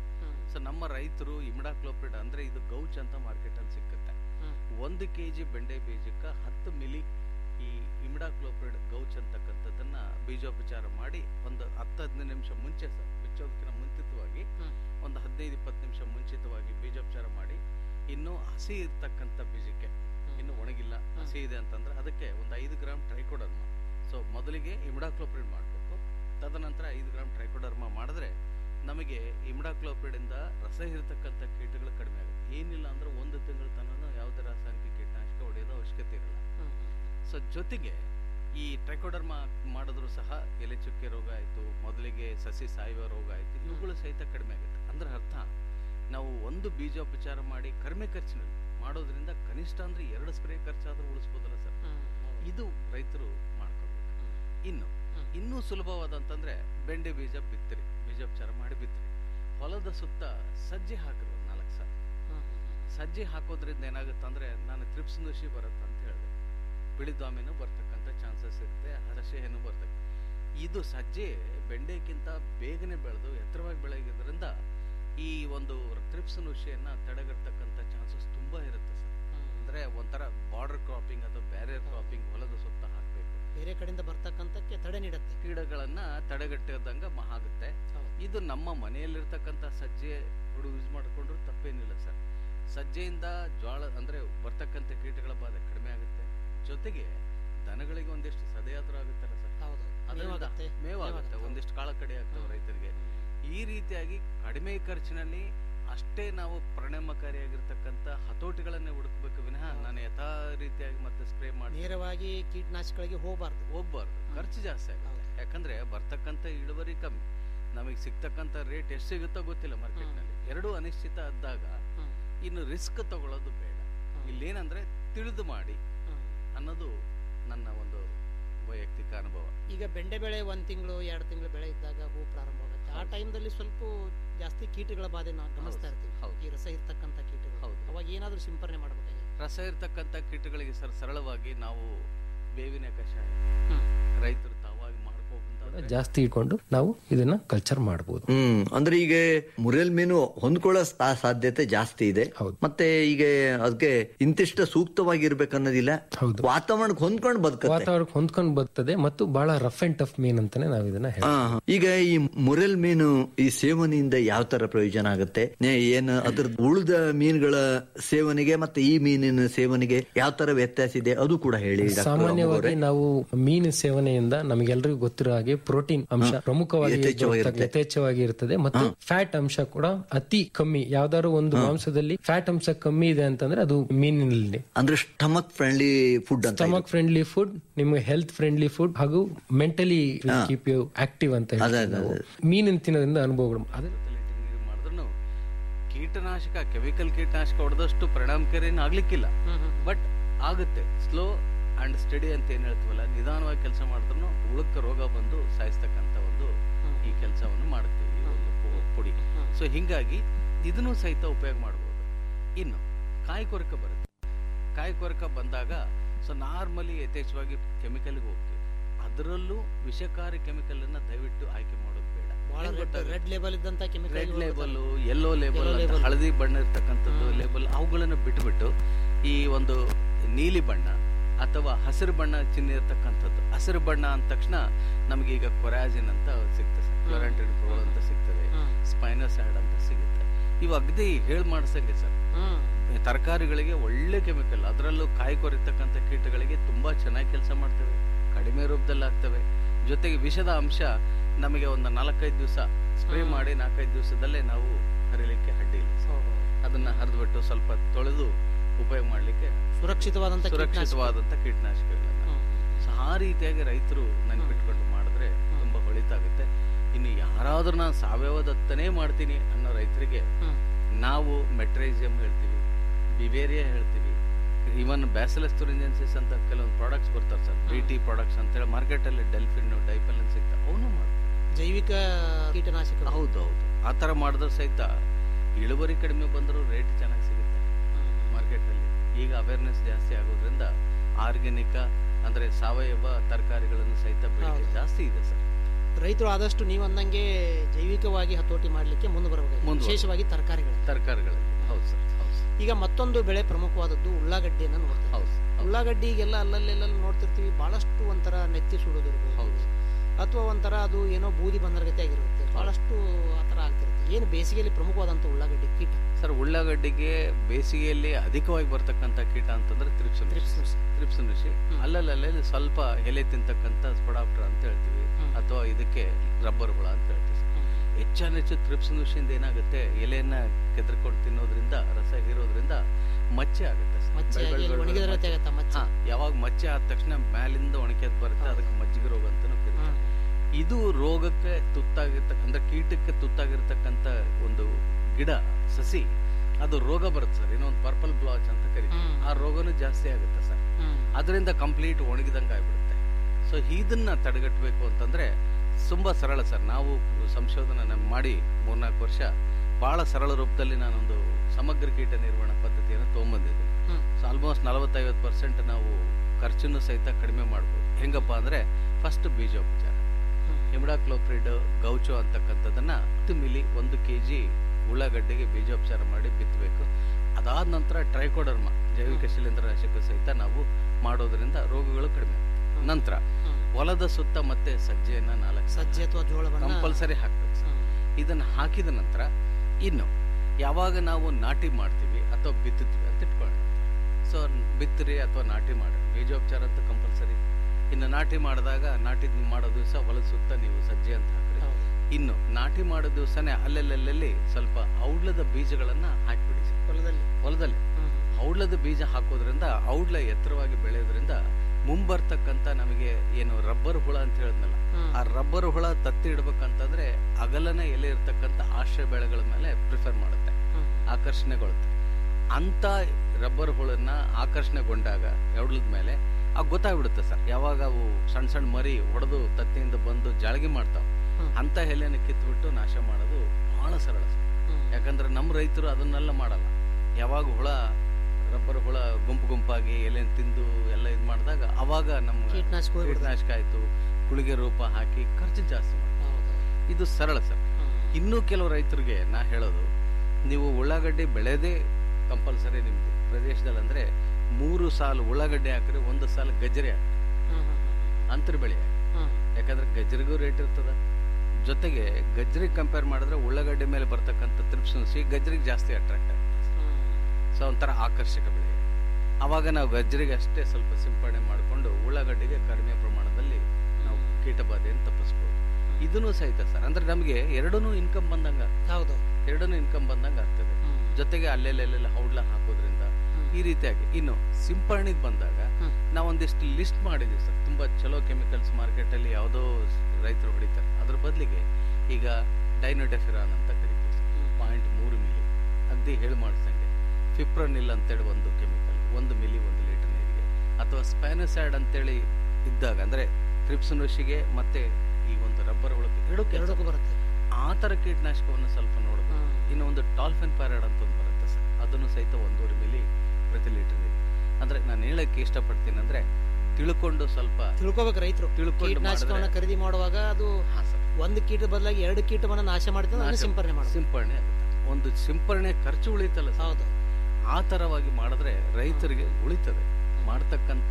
ಸೊ ನಮ್ಮ ರೈತರು ಇಮಿಡಾಕ್ಲೋಪಿಡ್ ಅಂದ್ರೆ ಇದು ಗೌಚ್ ಅಂತ ಮಾರ್ಕೆಟ್ ಅಲ್ಲಿ ಸಿಕ್ಕುತ್ತೆ ಹ್ಮ್. ಒಂದು ಕೆ ಜಿ ಬೆಂಡೆ ಬೀಜಕ್ಕೆ ಹತ್ತು ಮಿಲಿ ಈ ಇಮಿಡಾಕ್ಲೋಪಿಡ್ ಗೌಚ್ ಅಂತಕ್ಕಂಥದ್ದನ್ನ ಬೀಜೋಪಚಾರ ಮಾಡಿ ಒಂದು ಹತ್ತು ಹದಿನೈದು ನಿಮಿಷ ಮುಂಚೆ ಸರ್ ಬಿಚ್ಚೋದಕ್ಕಿಂತ ಮುಂಚಿತವಾಗಿ ಹ್ಮ್. ಒಂದು ಹದಿನೈದು ಇಪ್ಪತ್ತು ನಿಮಿಷ ಮುಂಚಿತವಾಗಿ ಬೀಜೋಪಚಾರ ಮಾಡಿ ಇನ್ನು ಹಸಿ ಇರ್ತಕ್ಕಂಥ ಬೀಜಕ್ಕೆ ಇನ್ನು ಒಣಗಿಲ್ಲ ಹಸಿ ಇದೆ ಅಂತಂದ್ರೆ ಅದಕ್ಕೆ ಒಂದು ಐದು ಗ್ರಾಮ್ ಟ್ರೈಕೋಡರ್ಮ ಸೊ ಮೊದಲಿಗೆ ಇಮಿಡಾಕ್ಲೋಪಿಡ್ ಮಾಡಬೇಕು ತದನಂತರ ಐದು ಗ್ರಾಮ್ ಟ್ರೈಕೋಡರ್ಮ ಮಾಡಿದ್ರೆ ನಮಗೆ ಇಮಿಡಾಕ್ಲೋಪಿಡ್ ಇಂದ ರಸ ಇರತಕ್ಕಂಥ ಕೀಟಗಳು ಕಡಿಮೆ ಆಗುತ್ತೆ ಏನಿಲ್ಲ ಅಂದ್ರೆ ಒಂದು ತಿಂಗಳ ತನಕ ಯಾವುದೇ ರಾಸಾಯನಿಕ ಕೀಟನಾಶಕ ಹೊಡೆಯೋದು ಅವಶ್ಯಕತೆ ಇರಲ್ಲ ಹ್ಮ್. ಸೊ ಜೊತೆಗೆ ಈ ಟ್ರೈಕೋಡರ್ಮ ಮಾಡಿದ್ರು ಸಹ ಎಲೆ ಚುಕ್ಕೆ ರೋಗ ಆಯಿತು ಮೊದಲಿಗೆ ಸಸಿ ಸಾಯುವ ರೋಗ ಆಯಿತು ಇವುಗಳು ಸಹಿತ ಕಡಿಮೆ ಆಗುತ್ತೆ ಅಂದ್ರೆ ಅರ್ಥ ನಾವು ಒಂದು ಬೀಜೋಪಚಾರ ಮಾಡಿ ಕಡಿಮೆ ಖರ್ಚಿನಲ್ಲಿ ಮಾಡೋದ್ರಿಂದ ಕನಿಷ್ಠ ಅಂದ್ರೆ ಎರಡು ಸ್ಪ್ರೇ ಖರ್ಚಾದ್ರೂ ಉಳಿಸ್ಬೋದಲ್ಲ ಸರ್ ಹ್ಮ್. ಹೌದು. ಇದು ರೈತರು ಮಾಡ್ಕೋಬೇಕು ಇನ್ನು ಹ್ಮ್. ಇನ್ನೂ ಸುಲಭವಾದಂತಂದ್ರೆ ಬೆಂಡೆ ಬೀಜ ಬಿತ್ತರಿ ಬೀಜೋಪಚಾರ ಮಾಡಿ ಬಿತ್ತರಿ ಹೊಲದ ಸುತ್ತ ಸಜ್ಜೆ ಹಾಕಿರು ಒಂದು ನಾಲ್ಕು ಸಾವಿರ ಹ್ಮ್. ಸಜ್ಜೆ ಹಾಕೋದ್ರಿಂದ ಏನಾಗುತ್ತೆ ಅಂದ್ರೆ ನಾನು ತ್ರಿಪ್ಸ್ ನುಷಿ ಬರುತ್ತೆ ಅಂತ ಹೇಳಿದೆ ಬಿಳಿದ್ವಾಮಿನೂ ಬರ್ತಕ್ಕಂಥ ಚಾನ್ಸಸ್ ಇರುತ್ತೆ ಹರಸೆಯನ್ನು ಬರ್ತದೆ ಇದು ಸಜ್ಜೆ ಬೆಂಡೆಗಿಂತ ಬೇಗನೆ ಬೆಳೆದು ಎತ್ತರವಾಗಿ ಬೆಳೆಯೋದ್ರಿಂದ ಈ ಒಂದು ತ್ರಿಪ್ಸ್ ನುಷಿಯನ್ನ ತಡೆಗಟ್ಟತಕ್ಕಂಥ ಚಾನ್ಸಸ್ ತುಂಬಾ ಇರುತ್ತೆ ಸರ್ ಅಂದ್ರೆ ಒಂಥರ ಬಾರ್ಡರ್ ಕ್ರಾಪಿಂಗ್ ಅಥವಾ ಬ್ಯಾರಿಯರ್ ಕ್ರಾಪಿಂಗ್ ಹೊಲದ ಸುತ್ತ ಹಾಕಬೇಕು ಬೇರೆ ಕಡೆಯಿಂದ ಬರ್ತಕ್ಕಂಥಕ್ಕೆ ತಡೆ ನೀಡುತ್ತೆ ಕೀಡಗಳನ್ನ ತಡೆಗಟ್ಟದಂಗ ಆಗುತ್ತೆ ಹೌದು. ಇದು ನಮ್ಮ ಮನೆಯಲ್ಲಿರ್ತಕ್ಕಂಥ ಸಜ್ಜೆ ಹುಡು ಯೂಸ್ ಮಾಡಿಕೊಂಡ್ರು ತಪ್ಪೇನಿಲ್ಲ ಸರ್ ಸಜ್ಜೆಯಿಂದ ಜ್ವಾಳ ಅಂದ್ರೆ ಬರ್ತಕ್ಕಂಥ ಕೀಟಗಳ ಬಾಧೆ ಕಡಿಮೆ ಆಗುತ್ತೆ ಜೊತೆಗೆ ದನಗಳಿಗೆ ಒಂದಿಷ್ಟು ಸದೆಯಾದ್ರೂ ಆಗುತ್ತಲ್ಲ ಸರ್ ಹೌದು ಅದರಿಂದ ಮೇವಾಗುತ್ತೆ. ಮೇವಾಗುತ್ತೆ ಮೇವಾಗುತ್ತೆ. ಒಂದಿಷ್ಟು ಕಾಳ ಕಡೆ ಆಗ್ತವೆ ಹ್ಮ್. ರೈತರಿಗೆ ಈ ರೀತಿಯಾಗಿ ಕಡಿಮೆ ಖರ್ಚಿನಲ್ಲಿ ಅಷ್ಟೇ ನಾವು ಪರಿಣಾಮಕಾರಿಯಾಗಿರ್ತಕ್ಕಂಥ ಹತೋಟಿಗಳನ್ನೇ ಹುಡುಕಬೇಕು ವಿನಃ ಹೌದು. ನಾನು ಯಥಾ ರೀತಿಯಾಗಿ ಮತ್ತೆ ಸ್ಪ್ರೇ ಮಾಡಿ ನೇರವಾಗಿ ಕೀಟನಾಶಕಗಳಿಗೆ ಹೋಗಬಾರ್ದು ಹೋಗ್ಬಾರ್ದು ಖರ್ಚು ಜಾಸ್ತಿ ಆಗುತ್ತೆ ಹೌದು. ಯಾಕಂದ್ರೆ ಬರ್ತಕ್ಕಂಥ ಇಳುವರಿ ಕಮ್ಮಿ ನಮಗೆ ಸಿಗ್ತಕ್ಕಂಥ ರೇಟ್ ಎಷ್ಟು ಸಿಗುತ್ತೋ ಗೊತ್ತಿಲ್ಲ market ನಲ್ಲಿ ಎರಡೂ ಅನಿಶ್ಚಿತ ಆದಾಗ ಹ್ಮ್. ಇನ್ನು ರಿಸ್ಕ್ ತಗೊಳ್ಳೋದು ಬೇಡ ಹ್ಮ್. ಇಲ್ಲೇನಂದ್ರೆ ತಿಳಿದು ಮಾಡಿ ಹ್ಮ್. ಅನ್ನೋದು ನನ್ನ ಒಂದು ವೈಯಕ್ತಿಕ ಅನುಭವ ಈಗ ಬೆಂಡೆ ಬೆಳೆ ಒಂದ್ ತಿಂಗಳು ಎರಡು ತಿಂಗಳು ಬೆಳೆ ಇದ್ದಾಗ ಹೂ ಪ್ರಾರಂಭವಾಗುತ್ತೆ ಆ ಹೌದು. ಟೈಮ್ದಲ್ಲಿ ಸ್ವಲ್ಪ ಜಾಸ್ತಿ ಕೀಟಗಳ ಬಾಧೆ ನಾವು ಗಮನಿಸ್ತಾ ಹೌದು. ಇರ್ತೀವಿ ಹೌದು. ಈ ರಸ ಇರ್ತಕ್ಕಂಥ ಕೀಟಗಳು ಹೌದು. ಅವಾಗ ಏನಾದ್ರೂ ಸಿಂಪರಣೆ ಮಾಡಬೇಕಾಗಿ ರಸ ಇರ್ತಕ್ಕಂಥ ಕೀಟಗಳಿಗೆ ಸರ್ ಸರಳವಾಗಿ ನಾವು ಬೇವಿನ ಕಷಾಯ ಹ್ಮ್. ರೈತರು ತಾವಾಗಿ ಮಾಡ್ಕೋಬಂತ ಜಾಸ್ತಿ ಇಟ್ಕೊಂಡು ನಾವು ಇದನ್ನ ಕಲ್ಚರ್ ಮಾಡಬಹುದು ಹ್ಮ್ ಅಂದ್ರೆ ಈಗ ಮುರೇಲ್ ಮೀನು ಹೊಂದ್ಕೊಳ್ಳೋ ಸಾ- ಸಾಧ್ಯತೆ ಜಾಸ್ತಿ ಇದೆ ಹೌದು. ಮತ್ತೆ ಈಗ ಅದಕ್ಕೆ ಇಂತಿಷ್ಟ ಸೂಕ್ತವಾಗಿರ್ಬೇಕನ್ನೋದಿಲ್ಲ ಹೌದು. ವಾತಾವರಣಕ್ಕೆ ಹೊಂದ್ಕೊಂಡು ಬದುಕತ್ತೆ ವಾತಾವರಣಕ್ಕೆ ಹೊಂದ್ಕೊಂಡು ಬರ್ತದೆ ಮತ್ತು ಬಹಳ ರಫ್ ಅಂಡ್ ಟಫ್ ಮೀನ್ ಅಂತಾನೆ ನಾವು ಇದನ್ನ ಹೇಳ್ತೀವಿ ಆ, ಹ. ಈಗ ಈ ಮುರೆಲ್ ಮೀನು ಈ ಸೇವನೆಯಿಂದ ಯಾವ ತರ ಪ್ರಯೋಜನ ಆಗುತ್ತೆ ನೆ- ಏನು ಅದ್ರ ಉಳಿದ ಮೀನುಗಳ ಸೇವನೆಗೆ ಮತ್ತೆ ಈ ಮೀನಿನ ಸೇವನೆಗೆ ಯಾವ ತರ ವ್ಯತ್ಯಾಸ ಇದೆ ಅದು ಕೂಡ ಹೇಳಿ ಡಾಕ್ಟರ್ ಸಾಮಾನ್ಯವಾಗಿ ರಾಮಗೌಡ್ರೆ. ನಾವು ಮೀನು ಸೇವನೆಯಿಂದ ನಮಗೆಲ್ಲರಿಗೂ ಗೊತ್ತಿರೋ ಹಾಗೆ ಪ್ರೋಟೀನ್ ಅಂಶ ಪ್ರಮುಖವಾಗಿ ಯಥೇಚ್ಛವಾಗಿರುತ್ತೆ. ಬರ್ತಕ್ಕ- ಯಥೇಚ್ಛವಾಗಿ ಇರ್ತದೆ ಮತ್ತು ಫ್ಯಾಟ್ ಅಂಶ ಕೂಡ ಅತಿ ಕಮ್ಮಿ ಯಾವ್ದಾದ್ರು ಒಂದು ಮಾಂಸದಲ್ಲಿ ಫ್ಯಾಟ್ ಅಂಶ ಕಮ್ಮಿ ಇದೆ ಅಂತಂದ್ರೆ ಅದು ಮೀನಿನಲ್ಲಿ ಅಂದ್ರೆ ಸ್ಟಮಕ್ ಫ್ರೆಂಡ್ಲಿ ಫುಡ್ ಅಂತ ಇದು. ಸ್ಟಮಕ್ ಫ್ರೆಂಡ್ಲಿ ಫುಡ್ ನಿಮ್ಗೆ ಹೆಲ್ತ್ ಫ್ರೆಂಡ್ಲಿ ಫುಡ್ ಹಾಗೂ ಮೆಂಟಲಿ ಕೀಪ್ ಯು ಆಕ್ಟಿವ್ ಅಂತ ಅದೇ, ಹೇಳ್ತೀವಿ ಅದೇ, ನಾವು. ಅದೇ. ಮೀನಿನ ತಿನ್ನೋದ್ರಿಂದ ಅನುಭವಗಳು ಅದೇ ನೀರು ಮಾಡಿದ್ರು ಕೀಟನಾಶಕ ಕೆಮಿಕಲ್ ಕೀಟನಾಶಕ ಹೊಡೆದಷ್ಟು ಪರಿಣಾಮಕಾರಿನ ಆಗ್ಲಿಕ್ಕಿಲ್ಲ ಬಟ್ ಆಗುತ್ತೆ ಸ್ಲೋ ಅಂಡ್ ಸ್ಟಡಿ ಅಂತ ಏನ್ ಹೇಳ್ತೀವಲ್ಲ ನಿಧಾನವಾಗಿ ಕೆಲಸ ಮಾಡಿದ್ರು ಉಳುಕ ರೋಗ ಬಂದು ಸಾಯಿಸ್ತಕ್ಕಂಥ ಒಂದು ಈ ಕೆಲಸವನ್ನು ಮಾಡುತ್ತೆ ಈ ಒಂದು ಪು- ಪುಡಿ ಸೊ ಹಿಂಗಾಗಿ ಇದನ್ನು ಸಹಿತ ಉಪಯೋಗ ಮಾಡ್ಬೋದು ಇನ್ನು ಕಾಯಿ ಕೊರಕ ಬರುತ್ತೆ ಕಾಯಿ ಕೊರಕ ಬಂದಾಗ ಸೊ ನಾರ್ಮಲಿ ಯಥೇಚ್ಛವಾಗಿ ಕೆಮಿಕಲ್ಗೆ ಹೋಗ್ತೀವಿ ಅದರಲ್ಲೂ ವಿಷಕಾರಿ ಕೆಮಿಕಲ್ ಅನ್ನ ದಯವಿಟ್ಟು ಆಯ್ಕೆ ಮಾಡೋದು ಬೇಡ ಬಹಳ ಹೆಂಗ್ ಗೊತ್ತಾಗುತ್ತೆ? ರೆಡ್ ಲೇಬಲ್ ಇದ್ದಂತ chemical red label yellow label Yellow ಅಂತ label. ಹಳದಿ ಬಣ್ಣ ಇರ್ತಕ್ಕಂಥದ್ದು ಹ್ಮ್. ಲೇಬಲ್ ಅವುಗಳನ್ನು ಬಿಟ್ಬಿಟ್ಟು ಈ ಒಂದು ನೀಲಿ ಬಣ್ಣ ಅಥವಾ ಹಸಿರು ಬಣ್ಣ ಚಿಹ್ನೆ ಇರ್ತಕ್ಕಂಥದ್ದು ಹಸಿರು ಬಣ್ಣ ಅಂದ ತಕ್ಷಣ ನಮಗೆ ಈಗ ಕೊರಾಜಿನ್ ಅಂತ ಸಿಗ್ತದೆ ಸರ್ ಕ್ಲೋರಂಟಿನ್ ಪ್ರೋಲ್ ಅಂತ ಸಿಗ್ತದೆ ಸ್ಪೈನಸ್ ಆಡ್ ಅಂತ ಸಿಗುತ್ತೆ ಇವು ಅಗದಿ ಹೇಳ್ ಮಾಡ್ಸಂಗೆ ಸರ್ ತರಕಾರಿಗಳಿಗೆ ಒಳ್ಳೆ ಕೆಮಿಕಲ್ ಅದರಲ್ಲೂ ಕಾಯಿ ಕೊರಿತಕ್ಕಂಥ ಕೀಟಗಳಿಗೆ ತುಂಬಾ ಚೆನ್ನಾಗಿ ಕೆಲಸ ಮಾಡ್ತವೆ ಕಡಿಮೆ ರೂಪದಲ್ಲಿ ಆಗ್ತವೆ ಜೊತೆಗೆ ವಿಷದ ಅಂಶ ನಮಗೆ ಒಂದು ನಾಲ್ಕೈದು ದಿವಸ ಸ್ಪ್ರೇ ಹ್ಮ್. ಮಾಡಿ ನಾಲ್ಕೈದು ದಿವಸದಲ್ಲೇ ನಾವು ಹರಿಲಿಕ್ಕೆ ಅಡ್ಡಿ ಇಲ್ಲ ಸರ್. ಅದನ್ನ ಹರಿದ್ಬಿಟ್ಟು ಸ್ವಲ್ಪ ತೊಳೆದು ಉಪಯೋಗ ಮಾಡ್ಲಿಕ್ಕೆ ಸುರಕ್ಷಿತವಾದಂತ ಸುರಕ್ಷಿತವಾದಂತ ಕೀಟನಾಶಕಗಳನ್ನ ಸೊ ಆ ರೀತಿಯಾಗಿ ರೈತರು ನೆನ್ಪಿಟ್ಕೊಂಡು ಮಾಡಿದ್ರೆ ತುಂಬಾ ಹೊಳಿತಾಗುತ್ತೆ ಇನ್ನು ಯಾರಾದ್ರೂ ನಾನು ಸಾವಯವದತ್ತನೇ ಮಾಡ್ತೀನಿ ಅನ್ನೋ ರೈತರಿಗೆ ನಾವು ಮೆಟ್ರೈಸಿಯಂ ಹೇಳ್ತೀವಿ ಬಿವೇರಿಯಾ ಹೇಳ್ತೀವಿ ಇವನ್ ಬ್ಯಾಸಿಲಸ್ ತುರಿಂಜೆನ್ಸಿಸ್ ಅಂತ ಕೆಲವೊಂದು ಪ್ರಾಡಕ್ಟ್ಸ್ ಬರ್ತಾರೆ ಸರ್ ಬಿ ಟಿ ಪ್ರಾಡಕ್ಟ್ಸ್ ಅಂತೇಳಿ ಮಾರ್ಕೆಟಲ್ಲಿ ಡೆಲ್ಫಿನ್ ಡೈಪಲ್ ಅಂತ ಸಿಗ್ತವೆ ಅವನು ಮಾಡ್ತಾರೆ ಜೈವಿಕ ಕೀಟನಾಶಕ ಹೌದು ಹೌದು ಆ ಥರ ಮಾಡಿದ್ರೆ ಸಹಿತ ಇಳುವರಿ ಕಡಿಮೆ ಬಂದರೂ ರೇಟ್ ಚೆನ್ನಾಗಿ ಸಿಗುತ್ತೆ ಮಾರ್ಕೆಟಲ್ಲಿ ಈಗ ಅವೇರ್ನೆಸ್ ಜಾಸ್ತಿ ಆಗೋದ್ರಿಂದ ಆರ್ಗ್ಯಾನಿಕ ಅಂದ್ರೆ ಸಾವಯವ ತರಕಾರಿಗಳನ್ನು ಸಹಿತ ಬೇಡಿಕೆ ಹೌದು. ಜಾಸ್ತಿ ಇದೆ ಸರ್ ರೈತರು ಆದಷ್ಟು ನೀವು ಅಂದಂಗೆ ಜೈವಿಕ ಜೈವಿಕವಾಗಿ ಹತೋಟಿ ಮಾಡಲಿಕ್ಕೆ ಮುಂದೆ ಬರಬೇಕು ಮುಂದೆ ವಿಶೇಷವಾಗಿ ತರಕಾರಿಗಳು ತರಕಾರಿಗಳಲ್ಲಿ ಹೌದು ಸರ್ ಹೌದು ಸರ್ ಈಗ ಮತ್ತೊಂದು ಬೆಳೆ ಪ್ರಮುಖವಾದದ್ದು ಉಳ್ಳಾಗಡ್ಡಿಯನ್ನು ನೋಡ್ತೀವಿ ಹೌದು ಸರ್ ಹೌದು. ಉಳ್ಳಾಗಡ್ಡಿಗೆಲ್ಲ ಅಲ್ಲಲ್ಲೆಲ್ಲ ನೋಡ್ತಿರ್ತೀವಿ ಬಹಳಷ್ಟು ಒಂಥರ ನೆತ್ತಿ ಸುಡೋದಿರ್ಬೋದು ಹೌದು. ಅಥವಾ ಒಂಥರ ಅದು ಏನೋ ಬೂದಿ ಬಂದರಗತೆ ಆಗಿರುತ್ತೆ ಬಹಳಷ್ಟು ಆ ಥರ ಆಗ್ತಿರುತ್ತೆ ಏನು ಬೇಸಿಗೆಯಲ್ಲಿ ಪ್ರಮುಖವಾದಂಥ ಉಳ್ಳಾಗಡ್ಡಿ ಕೀಟ ಸರ್ ಉಳ್ಳಾಗಡ್ಡಿಗೆ ಬೇಸಿಗೆಯಲ್ಲಿ ಅಧಿಕವಾಗಿ ಬರ್ತಕ್ಕಂಥ ಕೀಟ ಅಂತಂದ್ರೆ ತ್ರಿಪ್ಸನ್ ತ್ರಿಪ್ಸ್ ತ್ರಿಪ್ಸನುಷಿ ಹ್ಮ್. ಅಲ್ಲಲ್ಲೇ ಸ್ವಲ್ಪ ಎಲೆ ತಿಂತಕ್ಕಂಥ ಸ್ಪೊಡಾಪ್ಟರ್ ಅಂತ ಹೇಳ್ತೀವಿ ಹ್ಮ್. ಅಥವಾ ಇದಕ್ಕೆ ರಬ್ಬರ್ ಹುಳ ಅಂತ ಹೇಳ್ತೀವಿ ಸರ್. ಹೆಚ್ಚಾನೆಚ್ಚು ತ್ರಿಪ್ಸನುಷಿಯಿಂದ ಏನಾಗುತ್ತೆ ಎಲೆಯನ್ನ ಕೆದರ್ಕೊಂಡು ತಿನ್ನೋದ್ರಿಂದ ರಸ ಹೀರೋದ್ರಿಂದ ಮಚ್ಚೆ ಆಗುತ್ತೆ ಸರ್. ಮಚ್ಚೆ ಬೆಳ್ ಬೆಳ್ ಆಗಿ ಬೆಳ್ ಬೆಳ್ ಒಣಗಿದ ಮಚ್ಚೆ. ಆಗತ್ತ ಮಚ್ಚೆ ಹಾ, ಯಾವಾಗ ಮಚ್ಚೆ ಆದ ತಕ್ಷಣ ಮ್ಯಾಲಿಂದ ಒಣಕೆದ್ ಬರುತ್ತೆ ಹೌದು. ಅದಕ್ಕೆ ಮಜ್ಜಿಗೆ ರೋಗ ಅಂತಾನು ಕರೀತಾರೆ ಹ್ಮ್. ಇದು ರೋಗಕ್ಕೆ ತುತ್ತಾಗಿರ್ತಕ್ಕ ಅಂದ್ರೆ ಕೀಟಕ್ಕೆ ತುತ್ತಾಗಿರ್ತಕ್ಕಂಥ ಒಂದು ಗಿಡ ಸಸಿ ಅದು ರೋಗ ಬರುತ್ತೆ ಸರ್ ಏನೋ ಒಂದು ಪರ್ಪಲ್ ಬ್ಲಾಚ್ ಅಂತ ಕರಿತೀವಿ ಹ್ಮ್. ಆ ರೋಗನೂ ಜಾಸ್ತಿ ಆಗುತ್ತೆ ಸರ್ ಹ್ಮ್. ಅದರಿಂದ ಕಂಪ್ಲೀಟ್ ಒಣಗಿದಂಗೆ ಆಗ್ಬಿಡುತ್ತೆ ಸೊ ಇದನ್ನ ತಡೆಗಟ್ಟಬೇಕು ಅಂತಂದ್ರೆ ತುಂಬಾ ಸರಳ ಸರ್ ನಾವು ಸಂಶೋಧನೆ ನಮ್- ಮಾಡಿ ಮೂರ್ನಾಲ್ಕು ವರ್ಷ ಬಹಳ ಸರಳ ರೂಪದಲ್ಲಿ ನಾನೊಂದು ಸಮಗ್ರ ಕೀಟ ನಿರ್ವಹಣಾ ಪದ್ಧತಿಯನ್ನು ತೊಗೊಂಬಂದಿದ್ದೀನಿ ಹ್ಮ್. ಸೊ ಆಲ್ಮೋಸ್ಟ್ ನಲವತ್ತೈವತ್ತು ಪರ್ಸೆಂಟ್ ನಾವು ಖರ್ಚನ್ನು ಸಹಿತ ಕಡಿಮೆ ಮಾಡ್ಬೋದು ಹೆಂಗಪ್ಪ ಅಂದ್ರೆ ಫಸ್ಟ್ ಬೀಜೋಪಚಾರ ಹ್ಮ್. ಹಿಮಡಾಕ್ಲೋಪ್ರಿಡ್ ಗೌಚೋ ಅಂತಕ್ಕಂಥದ್ದನ್ನ ಹತ್ತು ಮಿಲಿ ಒಂದು ಕೆ ಜಿ ಉಳ್ಳಾಗಡ್ಡೆಗೆ ಬೀಜೋಪಚಾರ ಮಾಡಿ ಬಿತ್ತಬೇಕು ಅದಾದ ನಂತರ ಟ್ರೈಕೋಡರ್ಮ ಜೈವಿಕ ಶಿಲೀಂಧ್ರನಾಶಕ ಸಹಿತ ನಾವು ಮಾಡೋದ್ರಿಂದ ರೋಗಗಳು ಕಡಿಮೆ ಆಗುತ್ತೆ. ನಂತರ ಹ್ಮ್. ಹೊಲದ ಸುತ್ತ ಮತ್ತೆ ಸಜ್ಜೆಯನ್ನ ನಾಲ್ಕು ಸಜ್ಜೆ ಅಥವಾ ಜೋಳವನ್ನ ಕಂಪಲ್ಸರಿ ಹಾಕ್ಬೇಕು ಸರ್. ಹ್ಮ್. ಇದನ್ನ ಹಾಕಿದ ನಂತರ ಇನ್ನು ಯಾವಾಗ ನಾವು ನಾಟಿ ಮಾಡ್ತೀವಿ ಅಥವಾ ಬಿತ್ತುತ್ತೀವಿ ಅಂತ ಇಟ್ಕೊಳ್ಳೋಣ ಸೊ ಬಿತ್ತರಿ ಅಥವಾ ನಾಟಿ ಮಾಡಿ ಬೀಜೋಪಚಾರ ಅಂತ ಕಂಪಲ್ಸರಿ ಇನ್ನು ನಾಟಿ ಮಾಡಿದಾಗ ನಾಟಿ ಮಾಡೋ ದಿವಸ ಹೊಲದ ಸುತ್ತ ನೀವು ಸಜ್ಜೆ ಅಂತ ಹಾಕ್ರಿ ಹೌದು. ಇನ್ನು ನಾಟಿ ಮಾಡೋ ದಿವಸನೇ ಅಲ್ಲಲ್ಲಲ್ಲಿ ಸ್ವಲ್ಪ ಔಡ್ಲದ ಬೀಜಗಳನ್ನ ಹಾಕ್ಬಿಡಿ ಸರ್ ಹೊಲದಲ್ಲಿ ಹೊಲದಲ್ಲಿ ಹ್ಮ್. ಔಡ್ಲದ ಬೀಜ ಹಾಕೋದ್ರಿಂದ ಔಡ್ಲ ಎತ್ತರವಾಗಿ ಬೆಳೆಯೋದ್ರಿಂದ ಮುಂಬರ್ತಕ್ಕಂಥ ನಮಗೆ ಏನು ರಬ್ಬರ್ ಹುಳ ಅಂತ ಹೇಳಿದ್ನಲ್ಲ ಹ್ಮ್. ಆ ರಬ್ಬರ್ ಹುಳ ತತ್ತಿ ಇಡ್ಬೇಕಂತಂದ್ರೆ ಅಗಲನ ಎಲೆ ಇರ್ತಕ್ಕಂಥ ಆಶ್ರಯ ಬೆಳೆಗಳ ಮೇಲೆ ಪ್ರಿಫರ್ ಮಾಡುತ್ತೆ ಹ್ಮ್. ಆಕರ್ಷಣೆಗೊಳ್ಳುತ್ತೆ ಅಂತ ರಬ್ಬರ್ ಹುಳನ್ನ ಆಕರ್ಷಣೆಗೊಂಡಾಗ ಎವಡ್ಲದ ಮೇಲೆ ಆಗ ಗೊತ್ತಾಗ್ಬಿಡುತ್ತೆ ಸರ್ ಯಾವಾಗ ಅವು ಸಣ್ಣ ಸಣ್ಣ ಮರಿ ಹೊಡೆದು ತತ್ತಿಯಿಂದ ಬಂದು ಜಾಳಗಿ ಮಾಡ್ತಾವ ಹ್ಮ್. ಅಂತ ಎಲೆನ ಕಿತ್ಬಿಟ್ಟು ನಾಶ ಮಾಡೋದು ಬಹಳ ಸರಳ ಸರ್ ಹ್ಮ್. ಯಾಕಂದ್ರೆ ನಮ್ಮ ರೈತರು ಅದನ್ನೆಲ್ಲ ಮಾಡಲ್ಲ ಯಾವಾಗ ಹುಳ ರಬ್ಬರ್ ಹುಳ ಗುಂಪು ಗುಂಪಾಗಿ ಎಲೆ ತಿಂದು ಎಲ್ಲ ಇದು ಮಾಡಿದಾಗ ಅವಾಗ ನಮ್ಮ ಕೀಟನಾಶಕ ಹೋಗ್ಬಿಡ್ತದೆ. ಕೀಟನಾಶಕ ಆಯ್ತು ಕುಳಿಗೆ ರೂಪ ಹಾಕಿ ಖರ್ಚು ಜಾಸ್ತಿ ಮಾಡ್ತಾರೆ ಹೌದು. ಇದು ಸರಳ ಸರ್ ಹ್ಮ್. ಇನ್ನೂ ಕೆಲವು ರೈತರಿಗೆ ನಾ ಹೇಳೋದು ನೀವು ಉಳ್ಳಾಗಡ್ಡಿ ಬೆಳೆದೇ ಕಂಪಲ್ಸರಿ ನಿಮ್ದು ಪ್ರದೇಶದಲ್ಲಿ ಅಂದ್ರೆ ಮೂರು ಸಾಲು ಉಳ್ಳಾಗಡ್ಡಿ ಹಾಕ್ರಿ ಒಂದು ಸಾಲು ಗಜ್ಜರಿ ಹಾಕ್ರಿ ಹ್ಮ್. ಹ್ಮ್. ಅಂತರ ಬೆಳೆ ಹಾಕ್ರಿ. ಹ್ಮ್. ಯಾಕಂದ್ರೆ ಗಜ್ಜರಿಗೂ ರೇಟ್ ಇರ್ತದ ಜೊತೆಗೆ ಗಜ್ಜರಿಗೆ ಕಂಪೇರ್ ಮಾಡಿದ್ರೆ ಉಳ್ಳಾಗಡ್ಡಿ ಮೇಲೆ ಬರ್ತಕ್ಕಂಥ ತ್ರಿಪ್ಸನ್ಸಿ ಗಜ್ಜರಿಗೆ ಜಾಸ್ತಿ ಅಟ್ರಾಕ್ಟ್ ಆಗುತ್ತೆ ಹ್ಮ್. ಸೊ ಒಂಥರ ಆಕರ್ಷಕ ಬೆಳೆ ಅವಾಗ ನಾವು ಗಜ್ಜರಿಗೆ ಅಷ್ಟೇ ಸ್ವಲ್ಪ ಸಿಂಪಡಣೆ ಮಾಡಿಕೊಂಡು ಉಳ್ಳಾಗಡ್ಡಿಗೆ ಕಡಿಮೆ ಪ್ರಮಾಣದಲ್ಲಿ ನಾವು ಕೀಟಬಾಧೆಯನ್ನು ತಪ್ಪಿಸ್ಬೋದು ಇದನ್ನು ಸಹಿತ ಸರ್ ಅಂದ್ರೆ ನಮಗೆ ಎರಡೂ ಇನ್ಕಮ್ ಬಂದಂಗ ಹೌದು ಎರಡೂ ಇನ್ಕಮ್ ಬಂದಂಗ ಆಗ್ತದೆ ಹ್ಮ್. ಜೊತೆಗೆ ಅಲ್ಲೆಲ್ಲೆಲ್ಲ ಹೌಡ್ಲ ಹಾಕೋದ್ರಿಂದ ಹ್ಮ್. ಈ ರೀತಿಯಾಗಿ ಇನ್ನು ಸಿಂಪರಣೆಗೆ ಬಂದಾಗ ಹ್ಮ್. ನಾವೊಂದಿಷ್ಟು ಲಿಸ್ಟ್ ಮಾಡಿದ್ವಿ ಸರ್ ತುಂಬಾ ಚಲೋ ಕೆಮಿಕಲ್ಸ್ ಮಾರ್ಕೆಟಲ್ಲಿ ಯಾವುದೋ ರೈತರು ಹೊಡಿತಾರೆ ಅದ್ರ ಬದಲಿಗೆ ಈಗ ಡೈನೋಡೆಫಿರಾನ್ ಅಂತ ಕರಿತೀವಿ ಸರ್ ಹ್ಮ್. ಪಾಯಿಂಟ್ ಮೂರು ಮಿಲಿ ಅಗ್ದಿ ಹೇಳಿ ಮಾಡಿಸಂಗೆ ಫಿಪ್ರನಿಲ್ ಅಂತೇಳಿ ಒಂದು ಕೆಮಿಕಲ್ ಒಂದು ಮಿಲಿ ಒಂದು ಲೀಟರ್ ನೀರಿಗೆ ಅಥವಾ ಸ್ಪ್ಯಾನಸೈಡ್ ಅಂತೇಳಿ ಇದ್ದಾಗ ಅಂದ್ರೆ ತ್ರಿಪ್ಸನುಷಿಗೆ ಮತ್ತೆ ಈ ಒಂದು ರಬ್ಬರ್ ಒಳಗೆ ಎರಡು ಕೆಲಸ ಎರಡಕ್ಕೂ ಬರುತ್ತೆ ಆ ಥರ ಕೀಟನಾಶಕವನ್ನು ಸ್ವಲ್ಪ ನೋಡಬೇಕು ಹ್ಮ್. ಇನ್ನು ಒಂದು ಟಾಲ್ಫಿನ್ ಪ್ಯಾರಡ್ ಅಂತ ಒಂದು ಬರುತ್ತೆ ಸರ್ ಅದನ್ನು ಸಹಿತ ಒಂದೂವರೆ ಮಿಲಿ ಪ್ರತಿ ಲೀಟರ್ ನೀರು ಅಂದ್ರೆ ನಾನು ಹೇಳಕ್ಕೆ ಇಷ್ಟಪಡ್ತೀನಿ ಅಂದ್ರೆ ತಿಳ್ಕೊಂಡು ಸ್ವಲ್ಪ ತಿಳ್ಕೊಬೇಕು ರೈತರು ತಿಳ್ಕೊಂಡು ಕೀಟನಾಶಕವನ್ನ ಮಾಡಿದ್ರೆ- ಖರೀದಿ ಮಾಡುವಾಗ ಅದು ಹಾ ಸರ್ ಒಂದು ಕೀಟದ ಬದಲಾಗಿ ಎರಡು ಕೀಟವನ್ನ ನಾಶ ಮಾಡ್ತದೆ ಅದನ್ನ ನಾಶ- ಸಿಂಪರಣೆ ಮಾಡೋದು ಸಿಂಪರಣೆ ಆಗುತ್ತೆ ಒಂದು ಸಿಂಪರಣೆ ಖರ್ಚು ಉಳಿತಲ್ಲ ಸರ್ ಹೌದು ಆ ತರವಾಗಿ ಮಾಡಿದ್ರೆ ರೈತರಿಗೆ ಉಳಿತದೆ ಮಾಡ್ತಕ್ಕಂಥ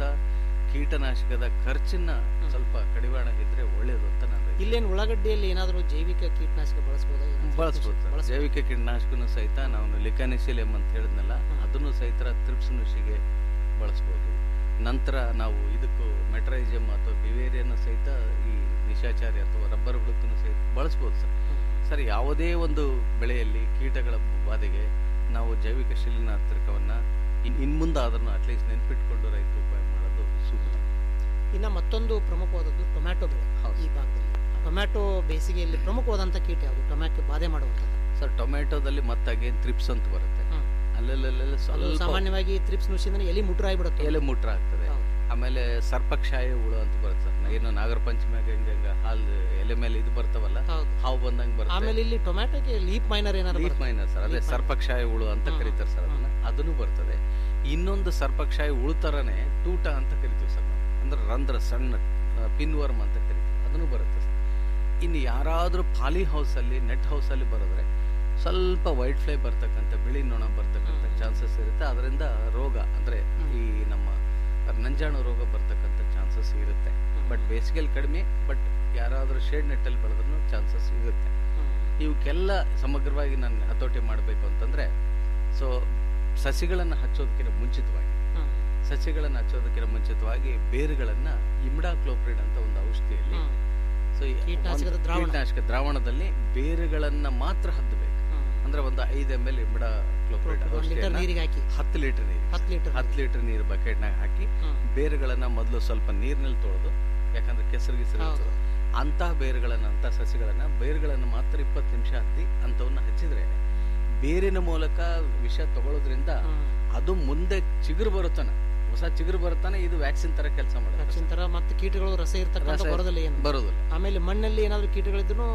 ಕೀಟನಾಶಕದ ಖರ್ಚನ್ನ ಸ್ವಲ್ಪ ಕಡಿವಾಣ ಇದ್ರೆ ಒಳ್ಳೇದು ಅಂತ ನಾನು ರೈತ- ಇಲ್ಲೇನು ಉಳ್ಳಾಗಡ್ಡಿಯಲ್ಲಿ ಏನಾದರೂ ಜೈವಿಕ ಕೀಟನಾಶಕ ಬಳಸಬಹುದಾ ಬಳಸ್ಬೋದು ಸರ್ ಬಳಸ್ಬೋದು. ಜೈವಿಕ ಕೀಟನಾಶಕನು ಸಹಿತ ನಾವು ಲಿಕಾನಿಸಿಲಿಯಂ ಅಂತ ಹೇಳಿದ್ನಲ್ಲ ಹ್ಮ್. ಅದನ್ನು ಸಹಿತ ತ್ರಿಪ್ಸನುಷಿಗೆ ಬಳಸ್ಬೋದು ನಂತರ ನಾವು ಇದಕ್ಕೂ ಮೆಟ್ರೈಜಮ್ ಅಥವಾ ಬಿವೇರಿಯನ್ನು ಸಹಿತ ಈ ನಿಶಾಚಾರಿ ಅಥವಾ ರಬ್ಬರ್ ಹುಳುಕನ್ನು ಸಹಿತ ಬಳಸ್ಬೋದು ಸರ್ ಹ್ಮ್. ಸರ್ ಯಾವುದೇ ಒಂದು ಬೆಳೆಯಲ್ಲಿ ಕೀಟಗಳ ಬಾಧೆಗೆ ನಾವು ಜೈವಿಕ ಶಿಲೀನಾತ್ರಕವನ್ನ ಇನ್ ಇನ್ಮುಂದೆ ಅದನ್ನು ಅಟ್ಲೀಸ್ಟ್ ನೆನ್ಪಿಟ್ಕೊಂಡು ರೈತರು ಉಪಾಯ ಮಾಡೋದು ಸೂಕ್ತ ಇನ್ನ ಮತ್ತೊಂದು ಪ್ರಮುಖವಾದದ್ದು ಟೊಮ್ಯಾಟೊ ಬೆಳೆ ಹೌದು. ಈ ಭಾಗದಲ್ಲಿ ಟೊಮ್ಯಾಟೊ ಬೇಸಿಗೆಯಲ್ಲಿ ಪ್ರಮುಖವಾದಂತ ಕೀಟ ಯಾವುದು ಟೊಮ್ಯಾಟೊ ಬಾಧೆ ಮಾಡುವಂಥದ್ದು ಸರ್ ಟೊಮೆಟೊದಲ್ಲಿ ಮತ್ತೆ ಅಗೇನ್ ತ್ರಿಪ್ಸ್ ಅಂತ ಬರುತ್ತೆ ಹ್ಮ್. ಅಲ್ಲಲ್ಲಲ್ಲಿ ಅದು ಸ್ವಲ್ಪ ಸಾಮಾನ್ಯವಾಗಿ ತ್ರಿಪ್ಸ್ ನುಸಿಂದ ಎಲಿ ಮುಟ್ರ ಆಗಿಬಿಡುತ್ತೆ ಎಲೆ ಮುಟ್ರ ಆಗ್ತದೆ ಹೌದು. ಆಮೇಲೆ ಸರ್ಪಕ್ಷಾಯ ಹುಳು ಅಂತ ಬರುತ್ತೆ ಸರ್ ಏನು ನಾಗರ ಪಂಚಮಿಯಾಗ ಹಿಂಗ ಹಿಂಗ ಹಾಲು ಎಲೆ ಮೇಲೆ ಇದು ಬರ್ತಾವಲ್ಲ ಹೌದು ಹಾವು ಬಂದಂಗ ಬರುತ್ತೆ ಆಮೇಲೆ ಇಲ್ಲಿ ಟೊಮ್ಯಾಟೊಗೆ ಲೀಪ್ ಮೈನರ್ ಏನಾದ್ರು ಲೀಫ್ ಬರುತ್ತಾ? ಮೈನರ್ ಸರ್ ಅದೇ Leaf miner. ಸರ್ಪಕ್ಷಾಯ ಹುಳು ಅಂತ ಹ್ಮ್. ಕರೀತಾರೆ ಸರ್ ಅದನ್ನ ಅದನ್ನು ಬರ್ತದೆ ಇನ್ನೊಂದು ಸರ್ಪಕ್ಷಾಯ ಹುಳು ತರನೇ ಟೂಟ ಅಂತ ಕರಿತೀವಿ ಸರ್ ನಾವು ಅಂದ್ರೆ ರಂಧ್ರ ಸಣ್ಣ ಪಿನ್ ವರ್ಮ್ ಅಂತ ಕರಿತೀವಿ ಅದನ್ನು ಬರುತ್ತೆ ಸರ್ ಇನ್ನು ಯಾರಾದರೂ ಪಾಲಿ ಹೌಸಲ್ಲಿ ನೆಟ್ ಹೌಸಲ್ಲಿ ಬರೆದ್ರೆ ಸ್ವಲ್ಪ ವೈಟ್ ಫ್ಲೈ ಬರ್ತಕ್ಕಂಥ ಬಿಳಿ ನೊಣ ಬರ್ತಕ್ಕಂಥ ಚಾನ್ಸಸ್ ಇರುತ್ತೆ ಅದರಿಂದ ರೋಗ ಅಂದರೆ ಈ ನಮ್ಮ ನಂಜಾಣು ರೋಗ ಬರ್ತಕ್ಕಂಥ ಚಾನ್ಸಸ್ ಇರುತ್ತೆ ಬಟ್ ಬೇಸಿಗೆಯಲ್ಲಿ ಕಡಿಮೆ ಬಟ್ ಯಾರಾದರೂ ಶೇಡ್ ನೆಟ್ಟಲ್ಲಿ ಬೆಳೆದ್ರೂ ಚಾನ್ಸಸ್ ಇರುತ್ತೆ ಇವಕ್ಕೆಲ್ಲ ಸಮಗ್ರವಾಗಿ ನಾನು ಹತೋಟಿ ಮಾಡಬೇಕು ಅಂತಂದ್ರೆ ಸೊ ಸಸಿಗಳನ್ನು ಹಚ್ಚೋದಕ್ಕಿಂತ ಮುಂಚಿತವಾಗಿ ಸಸಿಗಳನ್ನು ಹಚ್ಚೋದಕ್ಕಿಂತ ಮುಂಚಿತವಾಗಿ ಬೇರುಗಳನ್ನ ಇಮ್ಡಾಕ್ಲೋಪ್ರಿಡ್ ಅಂತ ಒಂದು ಔಷಧಿಯಲ್ಲಿ ಸೊ ಈ ಕೀಟನಾಶಕದ ಒಂದು ದ್ರಾವಣ. ಕೀಟನಾಶಕ ದ್ರಾವಣದಲ್ಲಿ ಬೇರುಗಳನ್ನ ಮಾತ್ರ ಹದ್ದಬೇಕು ಅಂದ್ರೆ ಒಂದು ಐದು ಎಮ್ ಎಲ್ ಇಮ್ಡಾ ಕ್ಲೋಪ್ರಿಡ್ ಒಂದ್ ಲೀಟರ್ ನೀರಿಗೆ ಹಾಕಿ ಹತ್ತು ಲೀಟರ್ ನೀರು ಹತ್ತು ಲೀಟರ್ ಹತ್ತು ಲೀಟರ್ ನೀರು ಬಕೆಟ್ನಾಗ ಹಾಕಿ ಬೇರುಗಳನ್ನ ಮೊದಲು ಸ್ವಲ್ಪ ನೀರಿನಲ್ಲಿ ತೊಳೆದು ಯಾಕಂದ್ರೆ ಕೆಸರು ಗಿಸರು ಹೌದು. ಇರ್ತದೆ ಅಂತಹ ಬೇರುಗಳನ್ನ ಅಂತ ಸಸಿಗಳನ್ನ ಬೇರುಗಳನ್ನ ಮಾತ್ರ ಇಪ್ಪತ್ತು ನಿಮಿಷ ಹತ್ತಿ ಅಂತವನ್ನ ಹಚ್ಚಿದ್ರೆ ಬೇರಿನ ಮೂಲಕ ವಿಷ ತಗೊಳ್ಳೋದ್ರಿಂದ ಅದು ಮುಂದೆ ಚಿಗುರು ಬರುತ್ತಾನೆ ಹೊಸ ಚಿಗುರು ಬರುತ್ತಾನೆ ಇದು ವ್ಯಾಕ್ಸಿನ್ ತರ ಕೆಲಸ ಮಾಡುತ್ತೆ ವ್ಯಾಕ್ಸಿನ್ ತರ ಮತ್ತೆ ಕೀಟಗಳು ರಸ ಇರ್ತಕ್ಕಂಥ ರಸ ಬರೋದಿಲ್ಲ ಏನು ಬರೋದಿಲ್ಲ ಆಮೇಲೆ ಮಣ್ಣಲ್ಲಿ ಏನಾದ್ರು ಕೀಟಗಳಿದ್ರು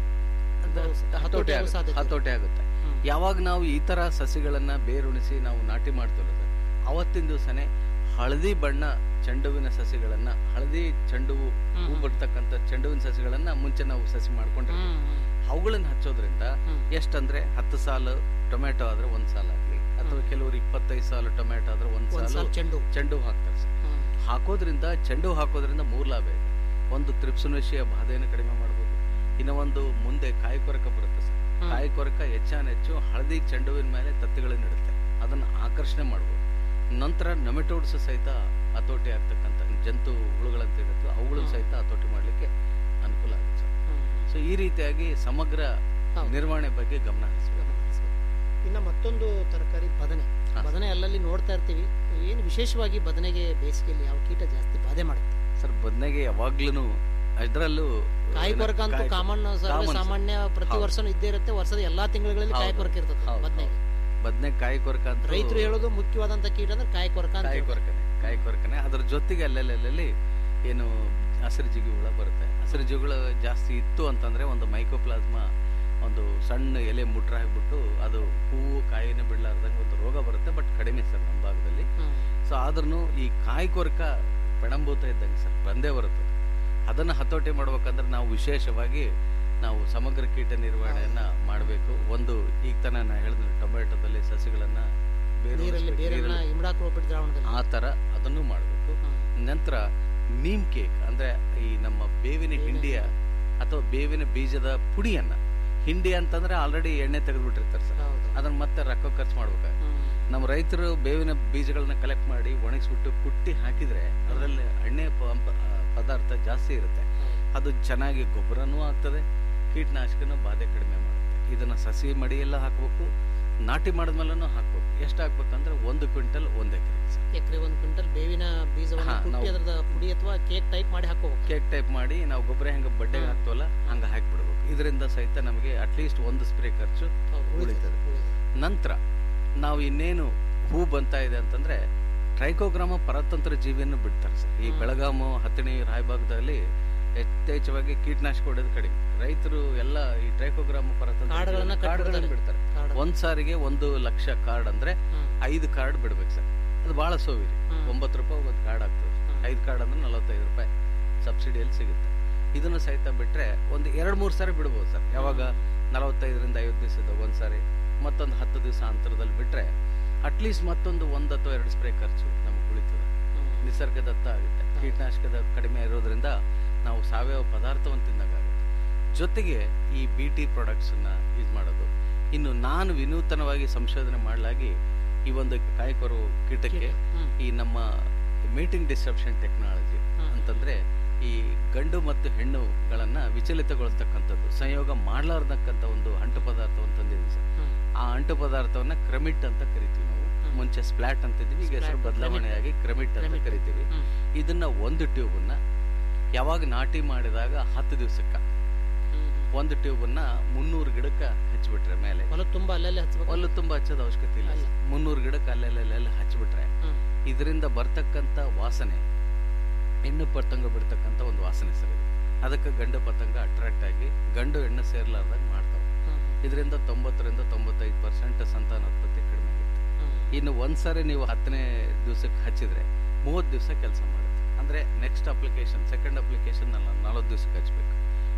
ಹತೋಟಿ ಹತೋಟಿ ಆಗೋ ಆಗುತ್ತೆ. ಸಾಧ್ಯತೆ ಇದೆ. ಹತೋಟಿ ಆಗುತ್ತೆ ಯಾವಾಗ ನಾವು ಈ ತರ ಸಸಿಗಳನ್ನ ಬೇರುಣಿಸಿ ನಾವು ನಾಟಿ ಮಾಡ್ತೀವಲ್ಲ ಸರ್ ಅವತ್ತಿನ ದಿವಸನೇ ಹಳದಿ ಬಣ್ಣ ಚೆಂಡುವಿನ ಸಸಿಗಳನ್ನ ಹಳದಿ ಚೆಂಡು ಹೂ ಹೂ ಬಿಡ್ತಕ್ಕಂಥ ಚೆಂಡುವಿನ ಸಸಿಗಳನ್ನ ಮುಂಚೆ ನಾವು ಸಸಿ ಮಾಡ್ಕೊಂಡಿರ್ತೀವಿ ಅವುಗಳನ್ನ ಹಚ್ಚೋದ್ರಿಂದ ಎಷ್ಟಂದ್ರೆ ಹತ್ತು ಸಾಲು ಟೊಮೆಟೊ ಆದ್ರೆ ಒಂದ್ ಸಾಲ ಆಗ್ಲಿ ಅಥವಾ ಕೆಲವರು ಇಪ್ಪತ್ತೈದು ಸಾಲು ಟೊಮೆಟೊ ಆದ್ರೆ ಒಂದ್ ಒಂದ್ ಸಾಲು ಸಾಲು ಚೆಂಡು. ಚೆಂಡು ಹೂ ಹಾಕ್ತಾರೆ ಸರ್ ಹಾಕೋದ್ರಿಂದ ಚೆಂಡು ಹೂ ಹಾಕೋದ್ರಿಂದ ಮೂರ್ ಲಾಭ ಇದೆ ಒಂದು ತ್ರಿಪ್ಸುನಶಿಯ ಬಾಧೆಯನ್ನು ಕಡಿಮೆ ಮಾಡ್ಬೋದು ಇನ್ನು ಒಂದು ಮುಂದೆ ಕಾಯಿ ಕೊರಕ ಬರುತ್ತೆ ಸರ್ ಕಾಯಿ ಕೊರಕ ಹೆಚ್ಚಾನೆಚ್ಚು ಹಳದಿ ಚೆಂಡುವಿನ ಮೇಲೆ ತತ್ತಿಗಳನ್ನು ಇಡುತ್ತೆ ಅದನ್ನ ಆಕರ್ಷಣೆ ಮಾಡ್ಬೋದು ನಂತರ ನೊಮೆಟೋಡ್ಸ್ ಸಹಿತ ಹತೋಟಿ ಆಗ್ತಕ್ಕಂಥ ಜಂತು ಹುಳುಗಳಂತ ಇರುತ್ತೆ ಅವುಗಳು ಸಹಿತ ಹತೋಟಿ ಮಾಡ್ಲಿಕ್ಕೆ ಅನುಕೂಲ ಆಗುತ್ತೆ ಸರ್ ಸೊ ಈ ರೀತಿಯಾಗಿ ಸಮಗ್ರ ನಿರ್ವಹಣೆ ಬಗ್ಗೆ ಗಮನ ಹರಿಸ್ಬೇಕು ಇನ್ನ ಮತ್ತೊಂದು ತರಕಾರಿ ಬದನೆ ಬದನೆ ಅಲ್ಲಲ್ಲಿ ನೋಡ್ತಾ ಇರ್ತೀವಿ ಏನು ವಿಶೇಷವಾಗಿ ಬದನೆಗೆ ಬೇಸಿಗೆಯಲ್ಲಿ ಯಾವ ಕೀಟ ಜಾಸ್ತಿ ಬಾಧೆ ಮಾಡುತ್ತೆ ಸರ್ ಬದನೆಗೆ ಯಾವಾಗ್ಲೂ ಅದರಲ್ಲೂ ಕಾಯಿ ಕೊರಕ ಅಂತೂ ಕಾಮನ್ ಸಾಮಾನ್ಯ ಪ್ರತಿ ವರ್ಷನೂ ಇದ್ದೇ ಇರುತ್ತೆ ವರ್ಷದ ಎಲ್ಲಾ ತಿಂಗಳಲ್ಲಿ ಕಾಯಿ ಕೊರಕ ಇರ್ತದೆ ಬದನೆಗೆ ಬದನೆ ಕಾಯಿ ಕೊರಕ ಅಂತ ರೈತರು ಹೇಳೋದು ಮುಖ್ಯವಾದಂತ ಕೀಟ ಅಂದ್ರೆ ಕಾಯಿ ಕೊರಕ ಅಂತ ಕಾಯಿ ಹೇಳ್ತಾರೆ. ಕೊರಕನೆ ಕಾಯಿ ಕೊರಕನೆ ಅದ್ರ ಜೊತೆಗೆ ಅಲ್ಲಲ್ಲಿ ಏನು ಹಸಿರು ಜಿಗಿ ಹುಳ ಬರುತ್ತೆ ಹಸಿರು ಜಿಗುಳ ಜಾಸ್ತಿ ಇತ್ತು ಅಂತಂದ್ರೆ ಒಂದು ಮೈಕೋಪ್ಲಾಸ್ಮಾ ಒಂದು ಸಣ್ಣ ಎಲೆ ಮುಟ್ರ ಹಾಕ್ಬಿಟ್ಟು ಅದು ಹೂವು ಕಾಯಿನ ಬಿಡ್ಲಾರ್ದಂಗೆ ಒಂದು ರೋಗ ಬರುತ್ತೆ ಬಟ್ ಕಡಿಮೆ ಸರ್ ನಮ್ಮ ಭಾಗದಲ್ಲಿ ಸೊ ಆದ್ರೂ ಈ ಕಾಯಿ ಕೊರಕ ಪೆಣಂಭೂತ ಇದ್ದಂಗೆ ಸರ್ ಬಂದೇ ಬರುತ್ತೆ ಅದನ್ನ ಹತೋಟಿ ಮಾಡ್ಬೇಕಂದ್ರೆ ನಾವು ವಿಶೇಷವಾಗಿ ನಾವು ಸಮಗ್ರ ಕೀಟ ನಿರ್ವಹಣೆಯನ್ನ ಮಾಡಬೇಕು ಒಂದು ಈಗ ತನ ನಾ ಹೇಳಿದ್ರೆ ಟೊಮೆಟೊದಲ್ಲಿ ಸಸಿಗಳನ್ನ ಬೇರು ನೀರಲ್ಲಿ ಉಳಿಸ್ಬೇಕು, ಬೇರೆಲ್ಲ ನೀರಲ್ಲಿ- ಇಮ್ಡಾಕ್ಲೋಪಿಡ್ ದ್ರಾವಣದಲ್ಲಿ ಆ ತರ ಅದನ್ನು ಮಾಡಬೇಕು ನಂತರ ನೀಮ್ ಕೇಕ್ ಅಂದ್ರೆ ಈ ನಮ್ಮ ಬೇವಿನ ಹಿಂಡಿಯ ಅಥವಾ ಬೇವಿನ ಬೀಜದ ಪುಡಿಯನ್ನ ಹಿಂಡಿ ಅಂತಂದ್ರೆ ಆಲ್ರೆಡಿ ಎಣ್ಣೆ ತೆಗೆದ್ಬಿಟ್ಟಿರ್ತಾರೆ ಸರ್ ಅದನ್ನ ಮತ್ತೆ ರೊಕ್ಕ ಖರ್ಚು ಮಾಡ್ಬೇಕಾಗುತ್ತೆ ನಮ್ಮ ರೈತರು ಬೇವಿನ ಬೀಜಗಳನ್ನ ಕಲೆಕ್ಟ್ ಮಾಡಿ ಒಣಗಿಸ್ಬಿಟ್ಟು ಕುಟ್ಟಿ ಹಾಕಿದ್ರೆ ಅದರಲ್ಲಿ ಎಣ್ಣೆ ಪ- ಪ- ಪದಾರ್ಥ ಜಾಸ್ತಿ ಇರುತ್ತೆ ಅದು ಚೆನ್ನಾಗಿ ಗೊಬ್ಬರನೂ ಆಗ್ತದೆ ಕೀಟನಾಶಕನೂ ಬಾಧೆ ಕಡಿಮೆ ಮಾಡುತ್ತೆ ಇದನ್ನ ಸಸಿ ಮಡಿಯೆಲ್ಲ ಹಾಕ್ಬೇಕು ನಾಟಿ ಮಾಡಿದ್ಮೇಲೂ ಹಾಕ್ಬೇಕು ಎಷ್ಟು ಹಾಕ್ಬೇಕಂದ್ರೆ ಒಂದು ಕ್ವಿಂಟಲ್ ಒಂದು ಎಕರೆ ಎಕರೆ ಒಂದು ಕ್ವಿಂಟಲ್ ಬೇವಿನ ಬೀಜವನ್ನು ಹಾ, ಕುಟ್ಟಿ ನಾವು- ಅದರದ ಪುಡಿ ಅಥವಾ ಕೇಕ್ ಟೈಪ್ ಮಾಡಿ ಹಾಕೋಬೇಕು ಕೇಕ್ ಟೈಪ್ ಮಾಡಿ ನಾವು ಗೊಬ್ಬರ ಹೆಂಗೆ ಬಡ್ಡೆಗೆ ಹಾಕ್ತವಲ್ಲ ಹಂಗೆ ಹಾಕಿಬಿಡ್ಬೇಕು ಇದರಿಂದ ಸಹಿತ ನಮಗೆ ಅಟ್ಲೀಸ್ಟ್ ಒಂದು ಸ್ಪ್ರೇ ಖರ್ಚು ಉಳಿತದೆ ನಂತರ ನಾವು ಇನ್ನೇನು ಹೂ ಬಂತಾ ಇದೆ ಅಂತಂದ್ರೆ ಟ್ರೈಕೋಗ್ರಾಮ ಪರತಂತ್ರ ಜೀವಿಯನ್ನು ಬಿಡ್ತಾರೆ ಸರ್ ಈ ಬೆಳಗಾಮು ಹತ್ತಣಿ ರಾಯಭಾಗದಲ್ಲಿ ಯಥೇಚ್ಛವಾಗಿ ಕೀಟನಾಶಕ ಹೊಡೆದು ಕಡಿಮೆ ರೈತರು ಎಲ್ಲ ಈ ಟ್ರೈಕೋಗ್ರಾಮ ಪರತಂತ್ರ ಕಾಡುಗಳನ್ನ ಜೀವಿ- ಕಾಡುಗಳನ್ನ ಕಟ್ಬಿಡ್ತಾರೆ. ಬಿಡ್ತಾರೆ ಕಾಡು. ಒಂದ್ ಸಾರಿಗೆ ಒಂದು ಲಕ್ಷ ಕಾರ್ಡ್ ಅಂದ್ರೆ ಐದು ಕಾರ್ಡ್ ಬಿಡ್ಬೇಕು ಸರ್ ಅದು ಬಹಳ ಸೋವಿರಿ ಒಂಬತ್ತು ರೂಪಾಯಿ ಒಂದು ಕಾರ್ಡ್ ಆಗ್ತದೆ ಐದು ಕಾರ್ಡ್ ಅಂದ್ರೆ ನಲವತ್ತೈದು ರೂಪಾಯಿ ಸಬ್ಸಿಡಿಯಲ್ಲಿ ಸಿಗುತ್ತೆ ಇದನ್ನು ಸಹಿತ ಬಿಟ್ರೆ ಒಂದು ಎರಡು ಮೂರು ಸಾರಿ ಬಿಡ್ಬೋದು ಸರ್ ಯಾವಾಗ ನಲವತ್ತೈದರಿಂದ ಐವತ್ತು ದಿವಸದ ಒಂದ್ ಸಾರಿ ಮತ್ತೊಂದು ಹತ್ತು ದಿವಸ ಅಂತರದಲ್ಲಿ ಬಿಟ್ರೆ ಅಟ್ಲೀಸ್ಟ್ ಮತ್ತೊಂದು ಒಂದು ಅಥವಾ ಎರಡು ಸ್ಪ್ರೇ ಖರ್ಚು ನಮಗೆ ಉಳಿತದೆ ನಿಸರ್ಗದತ್ತ ಆಗುತ್ತೆ ಕೀಟನಾಶಕದ ಕಡಿಮೆ ಇರೋದ್ರಿಂದ ನಾವು ಸಾವಯವ ಪದಾರ್ಥವನ್ನು ತಿನ್ನಕ್ಕಾಗುತ್ತೆ ಜೊತೆಗೆ ಈ ಬಿ ಟಿ ಪ್ರಾಡಕ್ಟ್ಸನ್ನ ಯೂಸ್ ಮಾಡೋದು ಇನ್ನು ನಾನು ವಿನೂತನವಾಗಿ ಸಂಶೋಧನೆ ಮಾಡಲಾಗಿ ಈ ಒಂದು ಕಾಯಿಕೊರು ಕೀಟಕ್ಕೆ ಈ ನಮ್ಮ ಮೀಟಿಂಗ್ ಡಿಸ್ಟ್ರಪ್ಷನ್ ಟೆಕ್ನಾಲಜಿ ಅಂತಂದ್ರೆ ಈ ಗಂಡು ಮತ್ತು ಹೆಣ್ಣುಗಳನ್ನ ವಿಚಲಿತಗೊಳಿಸ್ತಕ್ಕಂಥದ್ದು ಸಂಯೋಗ ಮಾಡಲಾರ್ದಕ್ಕಂಥ ಒಂದು ಅಂಟು ಪದಾರ್ಥವನ್ನು ತಂದಿದ್ದೀವಿ ಸರ್ ಆ ಅಂಟು ಪದಾರ್ಥವನ್ನ ಕ್ರಮಿಟ್ ಅಂತ ಕರಿತೀವಿ ನಾವು ಮುಂಚೆ ಸ್ಪ್ಲಾಟ್ ಅಂತಿದ್ವಿ ಈಗ ಹೆಸರು Splat, ಬದಲಾವಣೆಯಾಗಿ ಕ್ರಮಿಟ್ ಅಂತ Cremit. ಕರಿತೀವಿ ಇದನ್ನ ಒಂದು ಟ್ಯೂಬನ್ನ ಯಾವಾಗ ನಾಟಿ ಮಾಡಿದಾಗ ಹತ್ತು ದಿವಸಕ್ಕ ಒಂದು ಟ್ಯೂಬನ್ನ ಮುನ್ನೂರು ಗಿಡಕ್ಕೆ ಹಚ್ಚಿಬಿಟ್ರೆ ಮೇಲೆ ಹೊಲ ತುಂಬಾ ಅಲ್ಲಲ್ಲಿ ಹಚ್ಬೇಕು ಹೊಲ ತುಂಬಾ ಹಚ್ಚೋದು ಅವಶ್ಯಕತೆ ಇಲ್ಲ ಮುನ್ನೂರು ಗಿಡಕ್ಕೆ ಅಲ್ಲೆಲ್ಲ ಹಚ್ಚಿಬಿಟ್ರೆ ಇದರಿಂದ ಬರ್ತಕ್ಕಂಥ ವಾಸನೆ ಹೆಣ್ಣು ಪತಂಗ ಬಿಡ್ತಕ್ಕಂಥ ಒಂದು ವಾಸನೆ ಸರ್ ಇದು ಅದಕ್ಕೆ ಗಂಡು ಪತಂಗ ಅಟ್ರಾಕ್ಟ್ ಆಗಿ ಗಂಡು ಹೆಣ್ಣು ಸೇರ್ಲಾರ್ದಂಗೆ ಮಾಡ್ತಾವೆ ಇದರಿಂದ ತೊಂಬತ್ತರಿಂದ ತೊಂಬತ್ತೈದು ಪರ್ಸೆಂಟ್ ಸಂತಾನೋತ್ಪತ್ತಿ ಕಡಿಮೆ ಆಗುತ್ತೆ ಇನ್ನು ಒಂದ್ಸರಿ ನೀವು ಹತ್ತನೇ ದಿವಸಕ್ಕೆ ಹಚ್ಚಿದ್ರೆ ಮೂವತ್ತು ದಿವಸ ಕೆಲಸ ಮಾಡುತ್ತೆ ಅಂದ್ರೆ ನೆಕ್ಸ್ಟ್ ಅಪ್ಲಿಕೇಶನ್ ಸೆಕೆಂಡ್ ಅಪ್ಲಿಕೇಶನ್ ಅಲ್ಲ ನಲವತ್ತು ದಿವಸಕ್ಕೆ ಹಚ್ಬೇಕು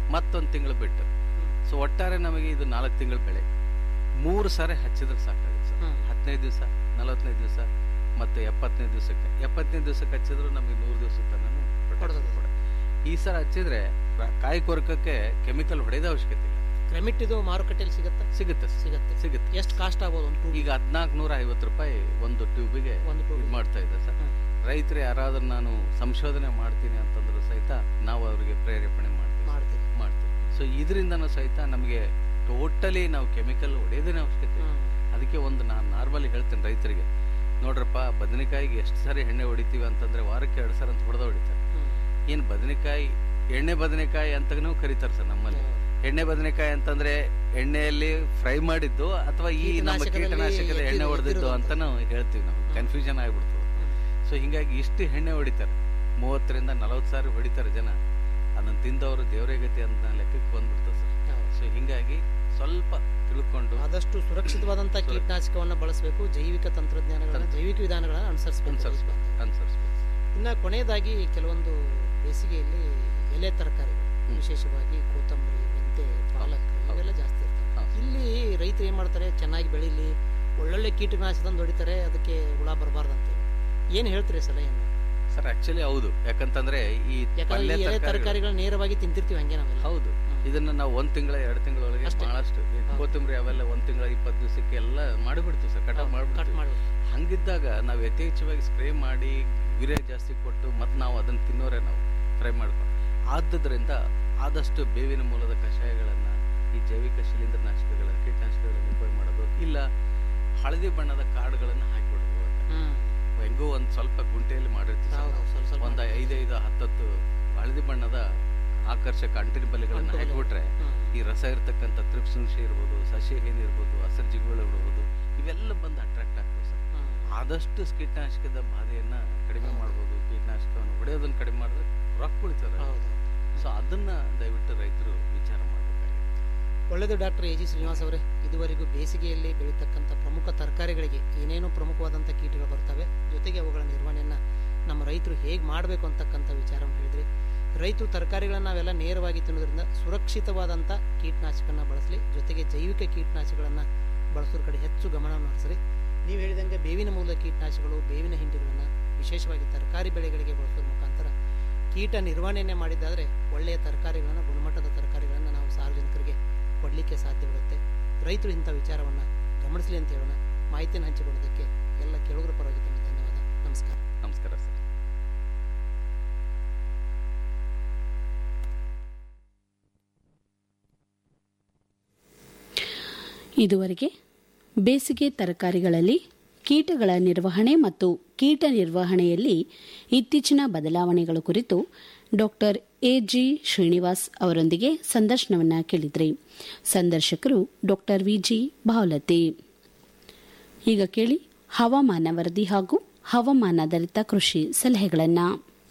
ಮತ್ತೊಂದು ತಿಂಗಳು ಬಿಟ್ಟು ಸೊ ಒಟ್ಟಾರೆ ನಮಗೆ ಇದು ನಾಲ್ಕು ತಿಂಗಳ ಬೆಳೆ ಮೂರು ಸಾರಿ ಹಚ್ಚಿದ್ರೆ ಸಾಕಾಗುತ್ತೆ ಸರ್ ಹ್ಮ್. ಹದಿನೈದು ದಿವಸ ನಲವತ್ತೈದು ದಿವಸ ಮತ್ತೆ ಎಪ್ಪತ್ತನೇ ದಿವಸಕ್ಕೆ ಎಪ್ಪತ್ತನೇ ದಿವಸಕ್ಕೆ ಹಚ್ಚಿದ್ರು ನಮಗೆ ನೂರು ದಿವಸ ತನಕ ಕೊಡ್ತದೆ. ಈ ಸಲ ಹಚ್ಚಿದ್ರೆ ರ- ಕಾಯಿ ಕೊರಕಕ್ಕೆ ಕೆಮಿಕಲ್ ಹೊಡೆದ ಅವಶ್ಯಕತೆ ಇಲ್ಲ ಕ್ರೆಮಿಟ್ ಇದು ಮಾರುಕಟ್ಟೆಯಲ್ಲಿ ಸಿಗುತ್ತಾ ಸಿಗುತ್ತೆ ಸರ್. ಸಿಗುತ್ತೆ ಸಿಗುತ್ತೆ ಎಷ್ಟು ಕಾಸ್ಟ್ ಆಗ್ಬೋದು ಒಂದು ಈಗ ಹದಿನಾಲ್ಕು ನೂರ ಐವತ್ತು ರೂಪಾಯಿ ಒಂದು ಟ್ಯೂಬಿಗೆ ಒಂದು ಇದು tube. ಮಾಡ್ತಾ ಇದೆ ಸರ್ ಹ್ಮ್. ರೈತರು ಯಾರಾದ್ರೂ ನಾನು ಸಂಶೋಧನೆ ಮಾಡ್ತೀನಿ ಅಂತಂದ್ರು ಸಹಿತ ನಾವು ಅವರಿಗೆ ಪ್ರೇರೇಪಣೆ ಮಾಡ್ತೀವಿ ಮಾಡ್ತೀರಿ ಮಾಡ್ತೀವಿ ಸೊ ಇದರಿಂದನೂ ಸಹಿತ ನಮಗೆ ಟೋಟಲಿ ನಾವು ಕೆಮಿಕಲ್ ಹೊಡೆಯೋದೇ ಅವಶ್ಯಕತೆ ಇಲ್ಲ. ಅದಕ್ಕೆ ಒಂದು ನಾನು ನಾರ್ಮಲಿ ಹೇಳ್ತೇನೆ ರೈತರಿಗೆ ನೋಡ್ರಪ್ಪ ಬದನೆಕಾಯಿಗೆ ಎಷ್ಟು ಸಾರಿ ಎಣ್ಣೆ ಹೊಡಿತೀವಿ ಅಂತಂದ್ರೆ ವಾರಕ್ಕೆ ಎರಡು ಸಲ ಅಂತ ಹೊಡೆದ ಹೊಡಿತಾರೆ ಏನು ಬದನೆಕಾಯಿ ಎಣ್ಣೆ ಬದನೆಕಾಯಿ ಅಂತನೂ ಕರೀತಾರೆ ಸರ್ ನಮ್ಮಲ್ಲಿ ಎಣ್ಣೆ ಬದನೆಕಾಯಿ ಅಂತಂದ್ರೆ ಎಣ್ಣೆಯಲ್ಲಿ ಫ್ರೈ ಮಾಡಿದ್ದು ಅಥವಾ ಈ ನಮ್ಮ ಕೀಟನಾಶಕದಲ್ಲಿ ಕೀಟನಾಶಕದ ಎಣ್ಣೆ ಎದ್ದಿದ್ದು- ಹೊಡೆದಿದ್ದು ಅಂತಾನು ಹೇಳ್ತೀವಿ ನಾವು ಕನ್ಫ್ಯೂಷನ್ ಆಗ್ಬಿಡ್ತದೆ ಸೊ ಹಿಂಗಾಗಿ ಇಷ್ಟು ಎಣ್ಣೆ ಹೊಡಿತಾರೆ ಮೂವತ್ತರಿಂದ ನಲವತ್ತು ಸಾವಿರ ಹೊಡಿತಾರೆ ಜನ ಅದನ್ನ ತಿಂದವರು ದೇವರೇ ಗತಿ ಅಂತ ಲೆಕ್ಕಕ್ಕೆ ಬಂದ್ಬಿಡ್ತದೆ ಸರ್ ಸೊ ಹಿಂಗಾಗಿ ಸ್ವಲ್ಪ ತಿಳ್ಕೊಂಡು ಆದಷ್ಟು ಸುರಕ್ಷಿತವಾದಂತಹ ಸುರ- ಕೀಟನಾಶಕವನ್ನ ಬಳಸಬೇಕು ಜೈವಿಕ ತಂತ್ರಜ್ಞಾನಗಳನ್ನ ಜೈವಿಕ ವಿಧಾನಗಳನ್ನ ಅನುಸರಿಸಬೇಕು ಅನುಸರಿಸ್ಬೇಕು ಅನುಸರಿಸ್ಬೇಕು ಇನ್ನ ಕೊನೆಯದಾಗಿ ಕೆಲವೊಂದು ಬೇಸಿಗೆಯಲ್ಲಿ ಎಲೆ ತರಕಾರಿಗಳು ಹ್ಮ್. ವಿಶೇಷವಾಗಿ ಕೊತ್ತಂಬರಿ ಮೆಂತೆ ಪಾಲಕ್ ಹೌದು. ಇವೆಲ್ಲ ಜಾಸ್ತಿ ಇರ್ತವೆ ಹೌದು. ಇಲ್ಲಿ ರೈತರು ಏನ್ ಮಾಡ್ತಾರೆ ಚೆನ್ನಾಗಿ ಬೆಳೀಲಿ ಒಳ್ಳೊಳ್ಳೆ ಕೀಟನಾಶಕ ತಂದು ಹೊಡಿತಾರೆ ಅದಕ್ಕೆ ಹುಳ ಬರಬಾರ್ದು ಅಂತೇಳಿ ಏನ್ ಹೇಳ್ತೀರಿ ಸಲಹೆಯನ್ನು ಸರ್ ಆಕ್ಚುಲಿ ಹೌದು ಯಾಕಂತಂದ್ರೆ ಈ ಯಾಕಂದ್ರೆ ಪಲ್ಯ ಈ ಎಲೆ ತರಕಾರಿಗಳು ತರಕಾರಿಗಳು ನೇರವಾಗಿ ತಿಂತಿರ್ತೀವಿ ಹಂಗೆ ನಾವೆಲ್ಲ ಹೌದು ಇದನ್ನ ನಾವು ಒಂದ್ ತಿಂಗಳ ಎರಡು ತಿಂಗಳೊಳಗೆ ಅಷ್ಟೇ. ಬಹಳಷ್ಟು ಈ ಹೌದು. ಕೊತ್ತಂಬರಿ ಅವೆಲ್ಲ ಒಂದ್ ತಿಂಗಳ ಇಪ್ಪತ್ತು ದಿವಸಕ್ಕೆ ಎಲ್ಲ ಮಾಡಿಬಿಡ್ತೀವಿ ಸರ್ ಕಟಾವ್ ಕಟ್ ಮಾಡ್ಬಿಡ್ತೀವಿ ಮಾಡಿ ಹಂಗಿದ್ದಾಗ ನಾವು ಯಥೇಚ್ಛವಾಗಿ ಸ್ಪ್ರೇ ಮಾಡಿ ಯೂರಿಯಾ ಜಾಸ್ತಿ ಕೊಟ್ಟು ಮತ್ತೆ ನಾವು ಅದನ್ನ ತಿನ್ನೋರೆ ನಾವು ಫ್ರೈ ಮಾಡ್ಕೊಂಡು ಆದುದರಿಂದ ಆದಷ್ಟು ಬೇವಿನ ಮೂಲದ ಕಷಾಯಗಳನ್ನ ಈ ಜೈವಿಕ ಶಿಲೀಂಧ್ರನಾಶಕಗಳ ಕೀಟನಾಶಕಗಳನ್ನು ಉಪಯೋಗ ಮಾಡೋದು ಇಲ್ಲ ಹಳದಿ ಬಣ್ಣದ ಕಾರ್ಡ್ಗಳನ್ನು ಹಾಕಿಬಿಡ್ಬೋದು ಹ್ಮ್ ಹೆಂಗೋ ಒಂದ್ ಸ್ವಲ್ಪ ಗುಂಟೆಯಲ್ಲಿ ಮಾಡಿರ್ತೀವಿ ಸರ್ ಹೌದು, ನಾವು. ಸ್ವಲ್ಪ ಸ್ವಲ್ಪ ಒಂದ್ ಐದೈದು ಹತ್ತತ್ತು ಹಳದಿ ಬಣ್ಣದ ಆಕರ್ಷಕ ಅಂಟಿನ ಬಲೆಗಳನ್ನ ಅಂಟು ಬಲೆ. ಹಾಕಿಬಿಟ್ರೆ ಹ್ಮ್. ಈ ರಸ ಇರ್ತಕ್ಕಂಥ ತ್ರಿಪ್ಸುಂಶಿ ಇರ್ಬೋದು ಸಸ್ಯಹೇನ್ ಇರ್ಬೋದು ಅಸರ್ಜಿಗಳು ಇರ್ಬೋದು ಇವೆಲ್ಲ ಬಂದು ಅಟ್ರಾಕ್ಟ್ ಆಗ್ತವೆ ಸರ್ ಹ್ಮ್. ಆದಷ್ಟು ಕೀಟನಾಶಕದ ಬಾಧೆಯನ್ನ ಕಡಿಮೆ ಮಾಡ್ಬೋದು ಕೀಟನಾಶಕವನ್ನು ಹೊಡೆಯೋದನ್ನ ಕಡಿಮೆ ಮಾಡಿದ್ರೆ ರೊಕ್ಕ ಉಳಿತಾರೆ ಹೌದು ಸೊ ಅದನ್ನ ದಯವಿಟ್ಟು ರೈತರು ವಿಚಾರ ಮಾಡಬೇಕಾಗಿದೆ ಒಳ್ಳೆಯದು ಡಾಕ್ಟರ್ ಎ ಜಿ ಶ್ರೀನಿವಾಸ್ ಅವರೇ ಇದುವರೆಗೂ ಬೇಸಿಗೆಯಲ್ಲಿ ಬೆಳೀತಕ್ಕಂಥ ಪ್ರಮುಖ ತರಕಾರಿಗಳಿಗೆ ಏನೇನು ಪ್ರಮುಖವಾದಂಥ ಕೀಟಗಳು ಬರ್ತವೆ ಜೊತೆಗೆ ಅವುಗಳ ನಿರ್ವಹಣೆಯನ್ನು ನಮ್ಮ ರೈತರು ಹೇಗೆ ಮಾಡಬೇಕು ಅಂತಕ್ಕಂಥ ವಿಚಾರವನ್ನು ಹೇಳಿದ್ರಿ ರೈತರು ತರಕಾರಿಗಳನ್ನ ನಾವೆಲ್ಲ ನೇರವಾಗಿ ತಿನ್ನೋದ್ರಿಂದ ಸುರಕ್ಷಿತವಾದಂಥ ಕೀಟನಾಶಕನ ಬಳಸಲಿ ಜೊತೆಗೆ ಜೈವಿಕ ಕೀಟನಾಶಕಗಳನ್ನು ಬಳಸೋದ್ರ ಕಡೆ ಹೆಚ್ಚು ಗಮನವನ್ನು ಹರಿಸ್ರಿ ನೀವು ಹೇಳಿದಂಗೆ ಬೇವಿನ ಮೂಲದ ಕೀಟನಾಶಕಗಳು ಬೇವಿನ ಹಿಂಡಿಗಳನ್ನು ವಿಶೇಷವಾಗಿ ತರಕಾರಿ ಬೆಳೆಗಳಿಗೆ ಬಳಸೋದ್ರ ಮುಖಾಂತರ ಕೀಟ ನಿರ್ವಹಣೆಯನ್ನೇ ಮಾಡಿದ್ದಾದರೆ ಒಳ್ಳೆಯ ತರಕಾರಿಗಳನ್ನು ಗುಣಮಟ್ಟದ ತರಕಾರಿಗಳನ್ನು ನಾವು ಸಾರ್ವಜನಿಕರಿಗೆ ಕೊಡಲಿಕ್ಕೆ ಸಾಧ್ಯವಿರುತ್ತೆ ರೈತರು ಇಂಥ ವಿಚಾರವನ್ನು ಗಮನಿಸಲಿ ಅಂತ ಹೇಳೋಣ ಮಾಹಿತಿಯನ್ನು ಹಂಚಿಕೊಳ್ಳೋದಕ್ಕೆ ಎಲ್ಲ ಕೇಳುಗರ ಪರವಾಗಿ ತಮಗೆ ಧನ್ಯವಾದ ನಮಸ್ಕಾರ ನಮಸ್ಕಾರ ಸರ್ ಇದುವರೆಗೆ ಬೇಸಿಗೆ ತರಕಾರಿಗಳಲ್ಲಿ ಕೀಟಗಳ ನಿರ್ವಹಣೆ ಮತ್ತು ಕೀಟ ನಿರ್ವಹಣೆಯಲ್ಲಿ ಇತ್ತೀಚಿನ ಬದಲಾವಣೆಗಳ ಕುರಿತು ಡಾಕ್ಟರ್ ಎಜಿ ಶ್ರೀನಿವಾಸ್ ಅವರೊಂದಿಗೆ ಸಂದರ್ಶನವನ್ನ ಕೇಳಿದ್ರಿ ಸಂದರ್ಶಕರು ಡಾಕ್ಟರ್ ವಿಜಿ ಭಾವಲತಿ ಈಗ ಕೇಳಿ ಹವಾಮಾನ ವರದಿ ಹಾಗೂ ಹವಾಮಾನಾಧಾರಿತ ಕೃಷಿ ಸಲಹೆಗಳನ್ನು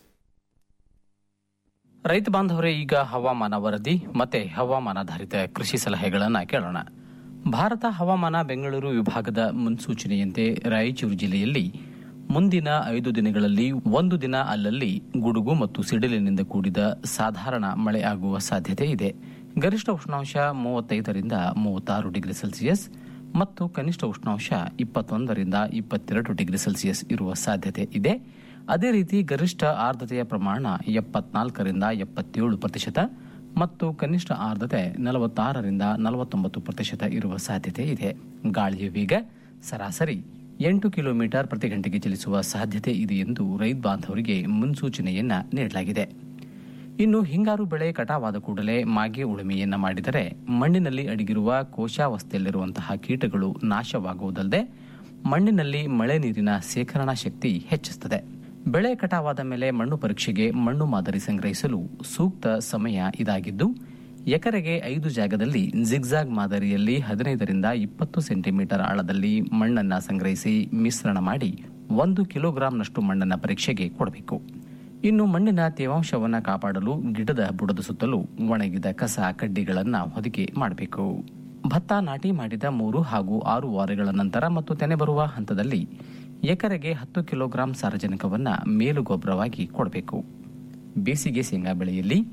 ರೈತ ಬಾಂಧವರೇ ಈಗ ಹವಾಮಾನ ವರದಿ ಮತ್ತೆ ಹವಾಮಾನಾಧಾರಿತ ಕೃಷಿ ಸಲಹೆಗಳನ್ನ ಕೇಳೋಣ ಭಾರತ ಹವಾಮಾನ ಬೆಂಗಳೂರು ವಿಭಾಗದ ಮುನ್ಸೂಚನೆಯಂತೆ ರಾಯಚೂರು ಜಿಲ್ಲೆಯಲ್ಲಿ ಮುಂದಿನ ಐದು ದಿನಗಳಲ್ಲಿ ಒಂದು ದಿನ ಅಲ್ಲಲ್ಲಿ ಗುಡುಗು ಮತ್ತು ಸಿಡಿಲಿನಿಂದ ಕೂಡಿದ ಸಾಧಾರಣ ಮಳೆ ಆಗುವ ಸಾಧ್ಯತೆ ಇದೆ ಗರಿಷ್ಠ ಉಷ್ಣಾಂಶ ಮೂವತ್ತೈದರಿಂದ ಮೂವತ್ತಾರು ಡಿಗ್ರಿ ಸೆಲ್ಸಿಯಸ್ ಮತ್ತು ಕನಿಷ್ಠ ಉಷ್ಣಾಂಶ ಇಪ್ಪತ್ತೊಂದರಿಂದ ಇಪ್ಪತ್ತೆರಡು ಡಿಗ್ರಿ ಸೆಲ್ಸಿಯಸ್ ಇರುವ ಸಾಧ್ಯತೆ ಇದೆ ಅದೇ ರೀತಿ ಗರಿಷ್ಠ ಆರ್ದ್ರತೆಯ ಪ್ರಮಾಣ ಎಪ್ಪತ್ನಾಲ್ಕರಿಂದ ಎಪ್ಪತ್ತೇಳು ಪ್ರತಿಶತ ಮತ್ತು ಕನಿಷ್ಠ ಆರ್ದ್ರತೆ ನಲವತ್ತಾರರಿಂದ ನಲವತ್ತೊಂಬತ್ತು ಪ್ರತಿಶತ ಇರುವ ಸಾಧ್ಯತೆ ಇದೆ ಗಾಳಿಯ ವೇಗ ಸರಾಸರಿ ಎಂಟು ಕಿಲೋಮೀಟರ್ ಪ್ರತಿ ಗಂಟೆಗೆ ಚಲಿಸುವ ಸಾಧ್ಯತೆ ಇದೆ ಎಂದು ರೈತ ಬಾಂಧವರಿಗೆ ಮುನ್ಸೂಚನೆಯನ್ನ ನೀಡಲಾಗಿದೆ ಇನ್ನು ಹಿಂಗಾರು ಬೆಳೆ ಕಟಾವಾದ ಕೂಡಲೇ ಮಾಗೆ ಉಳುಮೆಯನ್ನ ಮಾಡಿದರೆ ಮಣ್ಣಿನಲ್ಲಿ ಅಡಗಿರುವ ಕೋಶಾವಸ್ಥೆಯಲ್ಲಿರುವಂತಹ ಕೀಟಗಳು ನಾಶವಾಗುವುದಲ್ಲದೆ ಮಣ್ಣಿನಲ್ಲಿ ಮಳೆ ನೀರಿನ ಸೇಖರಣಾ ಶಕ್ತಿ ಹೆಚ್ಚಿಸುತ್ತದೆ ಬೆಳೆ ಕಟಾವಾದ ಮೇಲೆ ಮಣ್ಣು ಪರೀಕ್ಷೆಗೆ ಮಣ್ಣು ಮಾದರಿ ಸಂಗ್ರಹಿಸಲು ಸೂಕ್ತ ಸಮಯ ಇದಾಗಿದ್ದು ಎಕರೆಗೆ ಐದು ಜಾಗದಲ್ಲಿ ಜಿಗ್ಜಾಗ್ ಮಾದರಿಯಲ್ಲಿ ಹದಿನೈದರಿಂದ ಇಪ್ಪತ್ತು ಸೆಂಟಿಮೀಟರ್ ಆಳದಲ್ಲಿ ಮಣ್ಣನ್ನ ಸಂಗ್ರಹಿಸಿ ಮಿಶ್ರಣ ಮಾಡಿ ಒಂದು ಕಿಲೋಗ್ರಾಂನಷ್ಟು ಮಣ್ಣನ್ನ ಪರೀಕ್ಷೆಗೆ ಕೊಡಬೇಕು ಇನ್ನು ಮಣ್ಣಿನ ತೇವಾಂಶವನ್ನು ಕಾಪಾಡಲು ಗಿಡದ ಬುಡದ ಸುತ್ತಲೂ ಒಣಗಿದ ಕಸ ಕಡ್ಡಿಗಳನ್ನ ಹೊದಿಕೆ ಮಾಡಬೇಕು ಭತ್ತ ನಾಟಿ ಮಾಡಿದ ಮೂರು ಹಾಗೂ ಆರು ವಾರಗಳ ನಂತರ ಮತ್ತು ತೆನೆ ಬರುವ ಹಂತದಲ್ಲಿ ಎಕರೆಗೆ ಹತ್ತು ಕಿಲೋಗ್ರಾಂ ಸಾರಜನಕವನ್ನ ಮೇಲು ಗೊಬ್ಬರವಾಗಿ ಕೊಡಬೇಕು ಬೇಸಿಗೆ ಶೇಂಗಾ ಬೆಳೆಯಲ್ಲಿ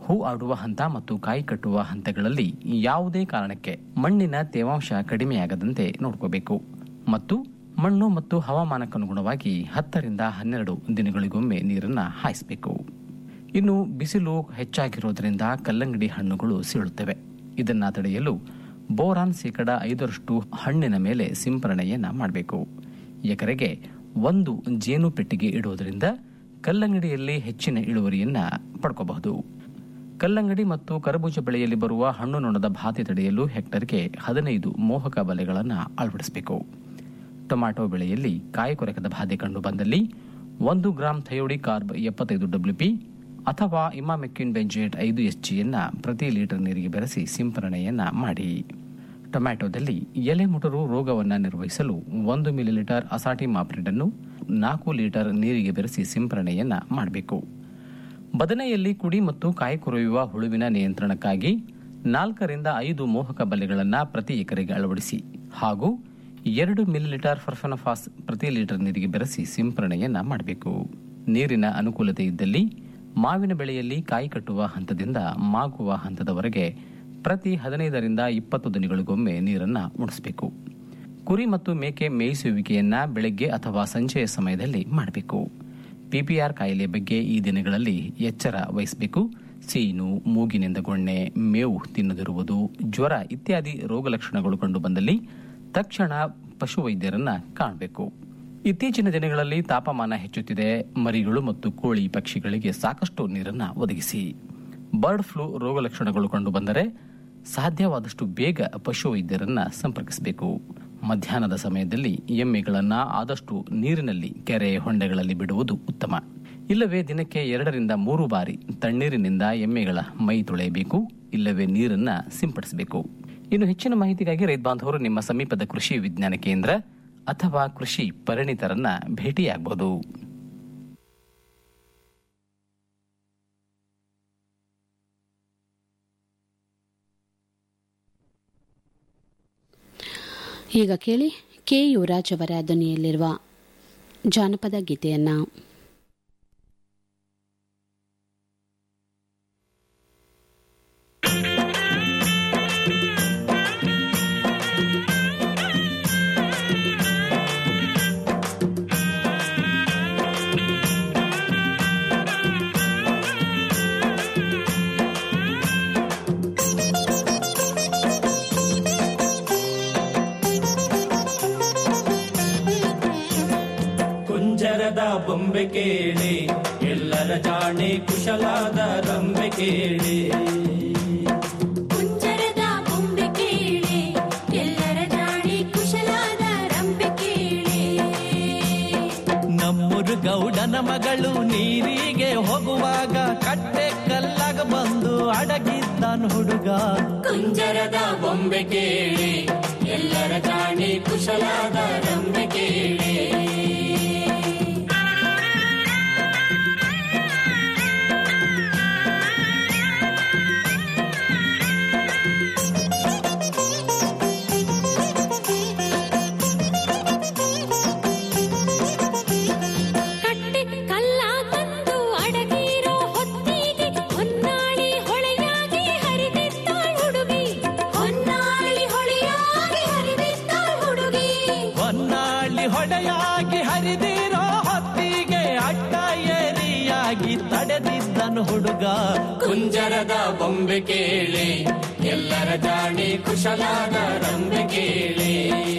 ಹೂ ಆಡುವ ಹಂತ ಮತ್ತು ಕಾಯಿ ಕಟ್ಟುವ ಹಂತಗಳಲ್ಲಿ ಯಾವುದೇ ಕಾರಣಕ್ಕೆ ಮಣ್ಣಿನ ತೇವಾಂಶ ಕಡಿಮೆಯಾಗದಂತೆ ನೋಡ್ಕೋಬೇಕು ಮತ್ತು ಮಣ್ಣು ಮತ್ತು ಹವಾಮಾನಕ್ಕನುಗುಣವಾಗಿ ಹತ್ತರಿಂದ ಹನ್ನೆರಡು ದಿನಗಳಿಗೊಮ್ಮೆ ನೀರನ್ನ ಹಾಯಿಸಬೇಕು ಇನ್ನು ಬಿಸಿಲು ಹೆಚ್ಚಾಗಿರೋದ್ರಿಂದ ಕಲ್ಲಂಗಡಿ ಹಣ್ಣುಗಳು ಸೀಳುತ್ತವೆ ಇದನ್ನ ತಡೆಯಲು ಬೋರಾನ್ ಶೇಕಡ ಐದರಷ್ಟು ಹಣ್ಣಿನ ಮೇಲೆ ಸಿಂಪರಣೆಯನ್ನ ಮಾಡಬೇಕು ಎಕರೆಗೆ ಒಂದು ಜೇನು ಪೆಟ್ಟಿಗೆ ಇಡುವುದರಿಂದ ಕಲ್ಲಂಗಡಿಯಲ್ಲಿ ಹೆಚ್ಚಿನ ಇಳುವರಿಯನ್ನ ಪಡ್ಕೋಬಹುದು ಕಲ್ಲಂಗಡಿ ಮತ್ತು ಕರಬೂಜ ಬೆಳೆಯಲ್ಲಿ ಬರುವ ಹಣ್ಣು ನೊಣದ ಬಾಧೆ ತಡೆಯಲು ಹೆಕ್ಟರ್ಗೆ ಹದಿನೈದು ಮೋಹಕ ಬಲೆಗಳನ್ನು ಅಳವಡಿಸಬೇಕು ಟೊಮ್ಯಾಟೊ ಬೆಳೆಯಲ್ಲಿ ಕಾಯಿ ಕೊರಕದ ಬಾಧೆ ಕಂಡು ಬಂದಲ್ಲಿ ಒಂದು ಗ್ರಾಂ ಥಯೋಡಿ ಕಾರ್ಬ್ ಎಪ್ಪತ್ತೈದು ಡಬ್ಲ್ಯೂಪಿ ಅಥವಾ ಇಮಾಮೆಕ್ಕಿನ್ ಬೆಂಜೇಟ್ ಐದು ಎಸ್ಜಿಯನ್ನ ಪ್ರತಿ ಲೀಟರ್ ನೀರಿಗೆ ಬೆರೆಸಿ ಸಿಂಪರಣೆಯನ್ನ ಮಾಡಿ ಟೊಮ್ಯಾಟೊದಲ್ಲಿ ಎಲೆ ಮುಟರು ರೋಗವನ್ನು ನಿರ್ವಹಿಸಲು ಒಂದು ಮಿಲಿಲೀಟರ್ ಅಸಾಟಿ ಮಾಪ್ರಿಡ್ ಅನ್ನು ನಾಲ್ಕು ಲೀಟರ್ ನೀರಿಗೆ ಬೆರೆಸಿ ಸಿಂಪರಣೆಯನ್ನ ಮಾಡಬೇಕು ಬದನೆಯಲ್ಲಿ ಕುಡಿ ಮತ್ತು ಕಾಯಿ ಕೊರೆಯುವ ಹುಳುವಿನ ನಿಯಂತ್ರಣಕ್ಕಾಗಿ ನಾಲ್ಕರಿಂದ ಐದು ಮೋಹಕ ಬಲೆಗಳನ್ನು ಪ್ರತಿ ಎಕರೆಗೆ ಅಳವಡಿಸಿ ಹಾಗೂ ಎರಡು ಮಿಲಿಲೀಟರ್ ಫರ್ಫನಫಾಸ್ ಪ್ರತಿ ಲೀಟರ್ ನೀರಿಗೆ ಬೆರೆಸಿ ಸಿಂಪರಣೆಯನ್ನ ಮಾಡಬೇಕು ನೀರಿನ ಅನುಕೂಲತೆ ಇದ್ದಲ್ಲಿ ಮಾವಿನ ಬೆಳೆಯಲ್ಲಿ ಕಾಯಿ ಕಟ್ಟುವ ಹಂತದಿಂದ ಮಾಗುವ ಹಂತದವರೆಗೆ ಪ್ರತಿ ಹದಿನೈದರಿಂದ ಇಪ್ಪತ್ತು ದಿನಗಳಿಗೊಮ್ಮೆ ನೀರನ್ನ ಉಣಿಸಬೇಕು ಕುರಿ ಮತ್ತು ಮೇಕೆ ಮೇಯಿಸುವಿಕೆಯನ್ನ ಬೆಳಗ್ಗೆ ಅಥವಾ ಸಂಜೆಯ ಸಮಯದಲ್ಲಿ ಮಾಡಬೇಕು ಪಿಪಿಆರ್ ಕಾಯಿಲೆ ಬಗ್ಗೆ ಈ ದಿನಗಳಲ್ಲಿ ಎಚ್ಚರ ವಹಿಸಬೇಕು ಸೀನು ಮೂಗಿನಿಂದ ಗೊಣ್ಣೆ ಮೇವು ತಿನ್ನದಿರುವುದು ಜ್ವರ ಇತ್ಯಾದಿ ರೋಗ ಲಕ್ಷಣಗಳು ಕಂಡು ಬಂದಲ್ಲಿ ತಕ್ಷಣ ಪಶುವೈದ್ಯರನ್ನ ಕಾಣಬೇಕು ಇತ್ತೀಚಿನ ದಿನಗಳಲ್ಲಿ ತಾಪಮಾನ ಹೆಚ್ಚುತ್ತಿದೆ ಮರಿಗಳು ಮತ್ತು ಕೋಳಿ ಪಕ್ಷಿಗಳಿಗೆ ಸಾಕಷ್ಟು ನೀರನ್ನ ಒದಗಿಸಿ ಬರ್ಡ್ ಫ್ಲೂ ರೋಗ ಲಕ್ಷಣಗಳು ಕಂಡು ಬಂದರೆ ಸಾಧ್ಯವಾದಷ್ಟು ಬೇಗ ಪಶುವೈದ್ಯರನ್ನ ಸಂಪರ್ಕಿಸಬೇಕು ಮಧ್ಯಾಹ್ನದ ಸಮಯದಲ್ಲಿ ಎಮ್ಮೆಗಳನ್ನ ಆದಷ್ಟು ನೀರಿನಲ್ಲಿ ಕೆರೆ ಹೊಂಡೆಗಳಲ್ಲಿ ಬಿಡುವುದು ಉತ್ತಮ ಇಲ್ಲವೇ ದಿನಕ್ಕೆ ಎರಡರಿಂದ ಮೂರು ಬಾರಿ ತಣ್ಣೀರಿನಿಂದ ಎಮ್ಮೆಗಳ ಮೈ ತೊಳೆಯಬೇಕು ಇಲ್ಲವೇ ನೀರನ್ನ ಸಿಂಪಡಿಸಬೇಕು ಇನ್ನು ಹೆಚ್ಚಿನ ಮಾಹಿತಿಗಾಗಿ ರೈತ ಬಾಂಧವರು ನಿಮ್ಮ ಸಮೀಪದ ಕೃಷಿ ವಿಜ್ಞಾನ ಕೇಂದ್ರ ಅಥವಾ ಕೃಷಿ ಪರಿಣಿತರನ್ನ ಭೇಟಿಯಾಗಬಹುದು ಈಗ ಕೇಳಿ ಕೆ ಯುವರಾಜ್ ಅವರ ಧ್ವನಿಯಲ್ಲಿರುವ ಜಾನಪದ ಗೀತೆಯನ್ನ ಕುಂಜರದ ಬೊಂಬೆ ಕೇಳಿ ಎಲ್ಲರ ಜಾಣೆ ಕುಶಲಾದ ರಂಬೆ ಕೇಳಿ ಕುಂಜರದ ಬೊಂಬೆ ಕೇಳಿ ಎಲ್ಲರ ಜಾಣಿ ಕುಶಲಾದ ರಂಬೆ ಕೇಳಿ ನಮ್ಮೂರು ಗೌಡನ ಮಗಳು ನೀರಿಗೆ ಹೋಗುವಾಗ ಕಟ್ಟೆ ಕಲ್ಲಾಗ ಬಂದು ಅಡಗಿದ್ದಾನ ಹುಡುಗ ಕುಂಜರದ ಬೊಂಬೆ ಕೇಳಿ ಎಲ್ಲರ ಜಾಣಿ ಕುಶಲಾದ ರಂಬೆ ಕೇಳಿ ಕಟ್ಟೆ ಕಲ್ಲ ತಂದು ಅಡಗಿರೋ ಹೊತ್ತಿಗೆ ಹೊನ್ನಾಳಿ ಹೊಳೆಯಾಗಿ ಹರಿದಿದ್ದಾಳ್ ಹುಡುಗಿ ಹೊನ್ನಾಳಿ ಹೊಳೆಯಾಗಿ ಹರಿದಿದ್ದಾಳ್ ಹುಡುಗಿ ಹೊನ್ನಾಳಿ ಹೊಡೆಯಾಗಿ ಹರಿದಿರೋ ಹೊತ್ತಿಗೆ ಅಡ್ಡ ಏರಿಯಾಗಿ ತಡೆದಿದ್ದನು ಹುಡುಗ ಕುಂಜರದ ಬೊಂಬೆ ಕೇಳಿ ಎಲ್ಲರ ಜಾಣಿ ಕುಶಲಾದ ರಂಬೆ ಕೇಳಿ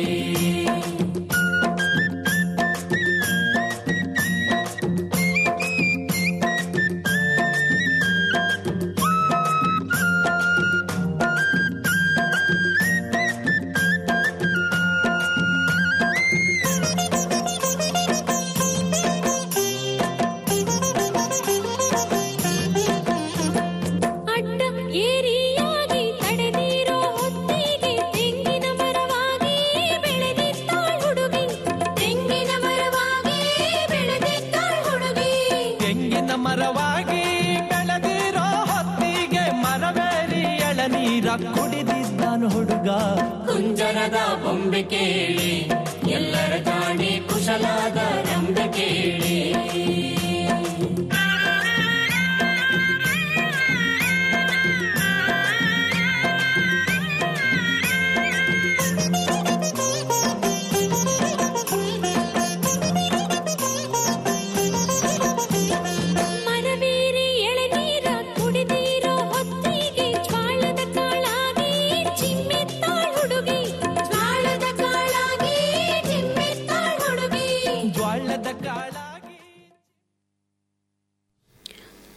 ಅಡ್ಡ ಏರಿಯಾಗಿ ತಡೆದಿರೋ ಹೊತ್ತಿಗೆ ತೆಂಗಿನ ಮರವಾಗಿ ಬೆಳೆದಿದ್ದಾಳ್ ಹುಡುಗಿ ತೆಂಗಿನ ಮರವಾಗಿ ಬೆಳೆದಿದ್ದಾಳ್ ಹುಡುಗಿ ತೆಂಗಿನ ಮರವಾಗಿ ಬೆಳೆದಿರೋ ಹೊತ್ತಿಗೆ ಮರವೇರಿ ಎಳನೀರ ಕುಡಿದಿದ್ದನು ಹುಡುಗ ಕುಂಜರದ ಬೊಂಬೆ ಕೇಳಿ ಎಲ್ಲರ ಜಾಣಿ ಕುಶಲಾದ ರಂಬೆ ಕೇಳಿ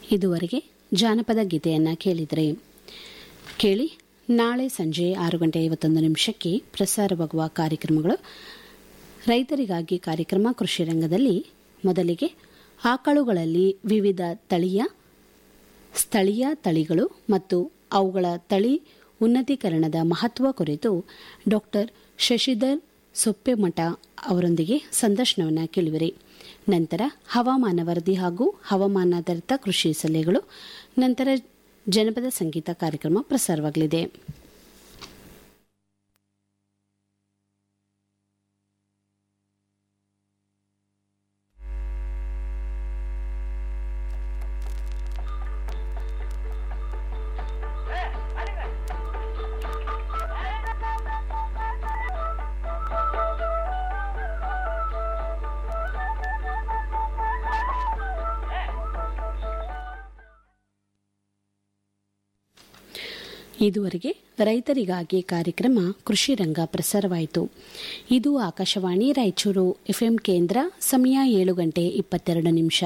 ಇದುವರೆಗೆ ಜಾನಪದ ಗೀತೆಯನ್ನು ಕೇಳಿದರೆ ಕೇಳಿ ನಾಳೆ ಸಂಜೆ ಆರು ಗಂಟೆ ಐವತ್ತೊಂದು ನಿಮಿಷಕ್ಕೆ ಪ್ರಸಾರವಾಗುವ ಕಾರ್ಯಕ್ರಮಗಳು ರೈತರಿಗಾಗಿ ಕಾರ್ಯಕ್ರಮ ಕೃಷಿ ರಂಗದಲ್ಲಿ ಮೊದಲಿಗೆ ಆಕಳುಗಳಲ್ಲಿ ವಿವಿಧ ತಳಿಯ ಸ್ಥಳೀಯ ತಳಿಗಳು ಮತ್ತು ಅವುಗಳ ತಳಿ ಉನ್ನತೀಕರಣದ ಮಹತ್ವ ಕುರಿತು ಡಾಕ್ಟರ್ ಶಶಿಧರ್ ಸೊಪ್ಪೆಮಠ ಅವರೊಂದಿಗೆ ಸಂದರ್ಶನವನ್ನು ಕೇಳುವಿರಿ ನಂತರ ಹವಾಮಾನ ವರದಿ ಹಾಗೂ ಹವಾಮಾನಾಧಾರಿತ ಕೃಷಿ ಸಲಹೆಗಳು ನಂತರ ಜನಪದ ಸಂಗೀತ ಕಾರ್ಯಕ್ರಮ ಪ್ರಸಾರವಾಗಲಿದೆ ಇದುವರೆಗೆ ರೈತರಿಗಾಗಿ ಕಾರ್ಯಕ್ರಮ ಕೃಷಿ ರಂಗ ಪ್ರಸಾರವಾಯಿತು ಇದು ಆಕಾಶವಾಣಿ ರಾಯಚೂರು ಎಫ್ಎಂ ಕೇಂದ್ರ ಸಮಯ ಏಳು ಗಂಟೆ ಇಪ್ಪತ್ತೆರಡು ನಿಮಿಷ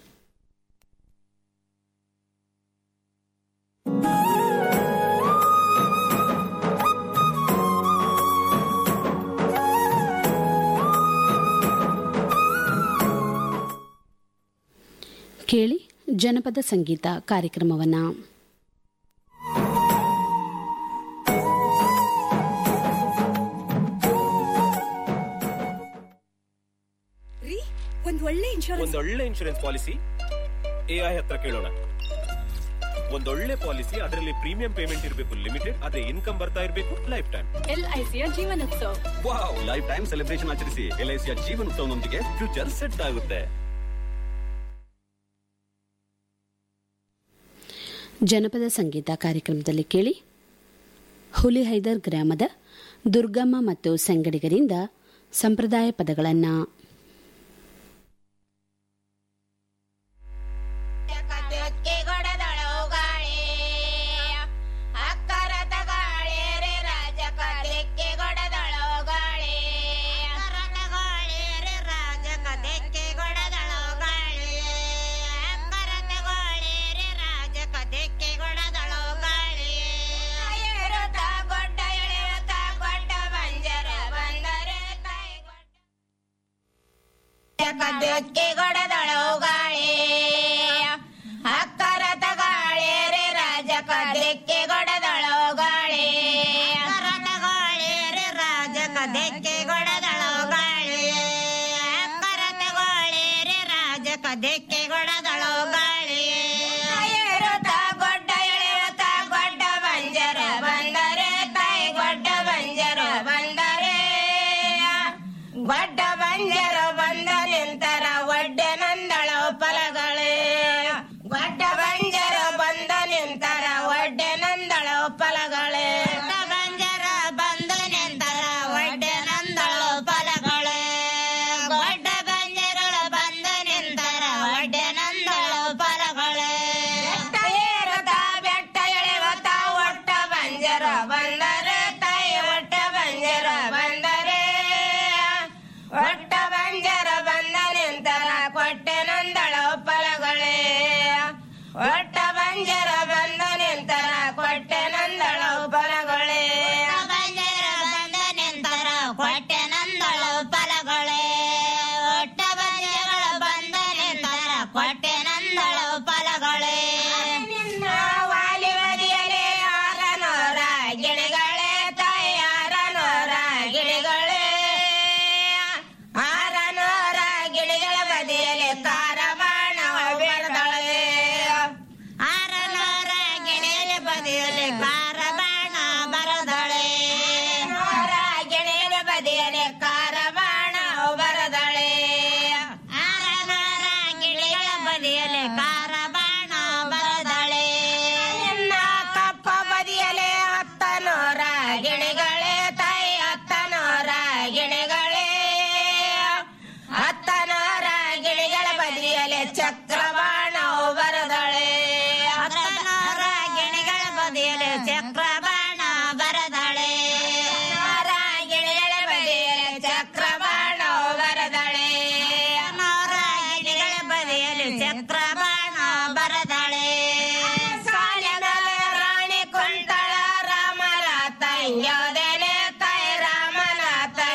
ಕೇಳಿ ಜನಪದ ಸಂಗೀತ ಕಾರ್ಯಕ್ರಮವನ್ನು ರೀ ಒಂದ್ ಒಳ್ಳೆ ಇನ್ಶೂರೆನ್ಸ್ ಒಂದೊಳ್ಳೆ ಇನ್ಶೂರೆನ್ಸ್ ಪಾಲಿಸಿ ಎಐ ಹತ್ರ ಕೇಳೋಣ ಒಂದೊಳ್ಳೆ ಪಾಲಿಸಿ ಅದರಲ್ಲಿ ಪ್ರೀಮಿಯಂ ಪೇಮೆಂಟ್ ಇರಬೇಕು ಲಿಮಿಟೆಡ್ ಅದೇ ಇನ್ಕಮ್ ಬರ್ತಾ ಇರಬೇಕು ಲೈಫ್ ಟೈಮ್ ಎಲ್ಐಸಿಯ ಜೀವನೋತ್ಸವ ವಾವ್ ಲೈಫ್ ಟೈಮ್ ಸೆಲೆಬ್ರೇಷನ್ ಆಚರಿಸಿ ಎಲ್ಐಸಿಯ ಜೀವನ ಉತ್ಸವನೊಂದಿಗೆ ಫ್ಯೂಚರ್ ಸೆಟ್ ಆಗುತ್ತೆ ಜನಪದ ಸಂಗೀತ ಕಾರ್ಯಕ್ರಮದಲ್ಲಿ ಕೇಳಿ ಹುಲಿಹೈದರ್ ಗ್ರಾಮದ ದುರ್ಗಮ್ಮ ಮತ್ತು ಸಂಗಡಿಗರಿಂದ ಸಂಪ್ರದಾಯ ಪದಗಳನ್ನು ಕದ್ದಕ್ಕೆ ಗೊಡದಳೋ ಗಾಳಿ ಅಕ್ಕರ ತಗಾಳೆ ರೇ ರಾಜ ಕದ್ದಕ್ಕೆ ಗೊಡದಳೋ ಗಾಳಿ ಅಕ್ಕರ ತಗಾಳೆ ರೇ ರಾಜ ಕದ್ದಕ್ಕೆ ಗೊಡದಳೋ ಗಾಳಿ ಅಕ್ಕರ ತಗಾಳೆ ರೇ ರಾಜ ಕದ್ದಕ್ಕೆ ಗೊಡದಳೋ ಗಾಳಿ ಏರುತ್ತ ಗೊಡ್ಡ ಎಳೆಯುತ್ತ ಗೊಡ್ಡ ಬಂಜರ ಬಂದರೆ ತಾಯಿ ಗೊಡ್ಡ ಬಂಜರ ಬಂದರೆ ಗೊಡ್ಡ ಬಂಜರ ಬಂದ ನಿಂತರ ಒಡ್ಡೆ ನಂದಳ ಫಲಗಳೇ ಗೊಡ್ಡ ಬಂಜರ ಬಂದ ನಿಂತರ ಒಡ್ಡೆ ನಂದಳ ಫಲಗಳೇ ಗೊಡ್ಡ ಬಂಜರ ಬಂದ ನಿಂತರ ಒಡ್ಡೆ ನಂದಳ ಫಲಗಳೇ ಗೊಡ್ಡ ಬಂಜರಳ ಬಂದ ನಿಂತರ ಒಡ್ಡೆ ನಂದಳ ಫಲಗಳೇ ಬೆಟ್ಟ ಏರುತ್ತ ಬೆಟ್ಟ ಎಳೆವತ್ತ ಒಟ್ಟ ಬಂಜರ ಬಂದರೆ ತಾಯಿ ಒಟ್ಟ ಬಂಜರ ಬಂದರೆ ಒಟ್ಟ ಬಂಜರ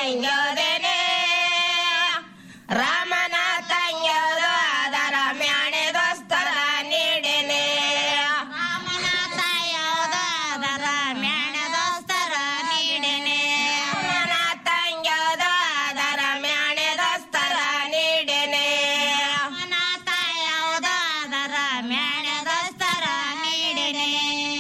ತಂಗ್ಯೋದೇನೆ ರಾಮನ ತಂಗ್ಯೋದು ಅದರ ಮ್ಯಾಣೆ ದೋಸ್ತರ ನೀಡೇನೆ ರಾಮನ ತಾಯೋದು ಅದರ ಮ್ಯಾಣೆ ದೋಸ್ತರ ನೀಡೇನೆ ರಾಮನ ತಂಗ್ಯೋದು ಅದರ ಮ್ಯಾಣೆ ದೋಸ್ತರ ನೀಡೇನೆ ರಾಮನ ತಾಯೋದು ಅದರ ಮ್ಯಾಣೆ ದೋಸ್ತರ ನೀಡೇನೆ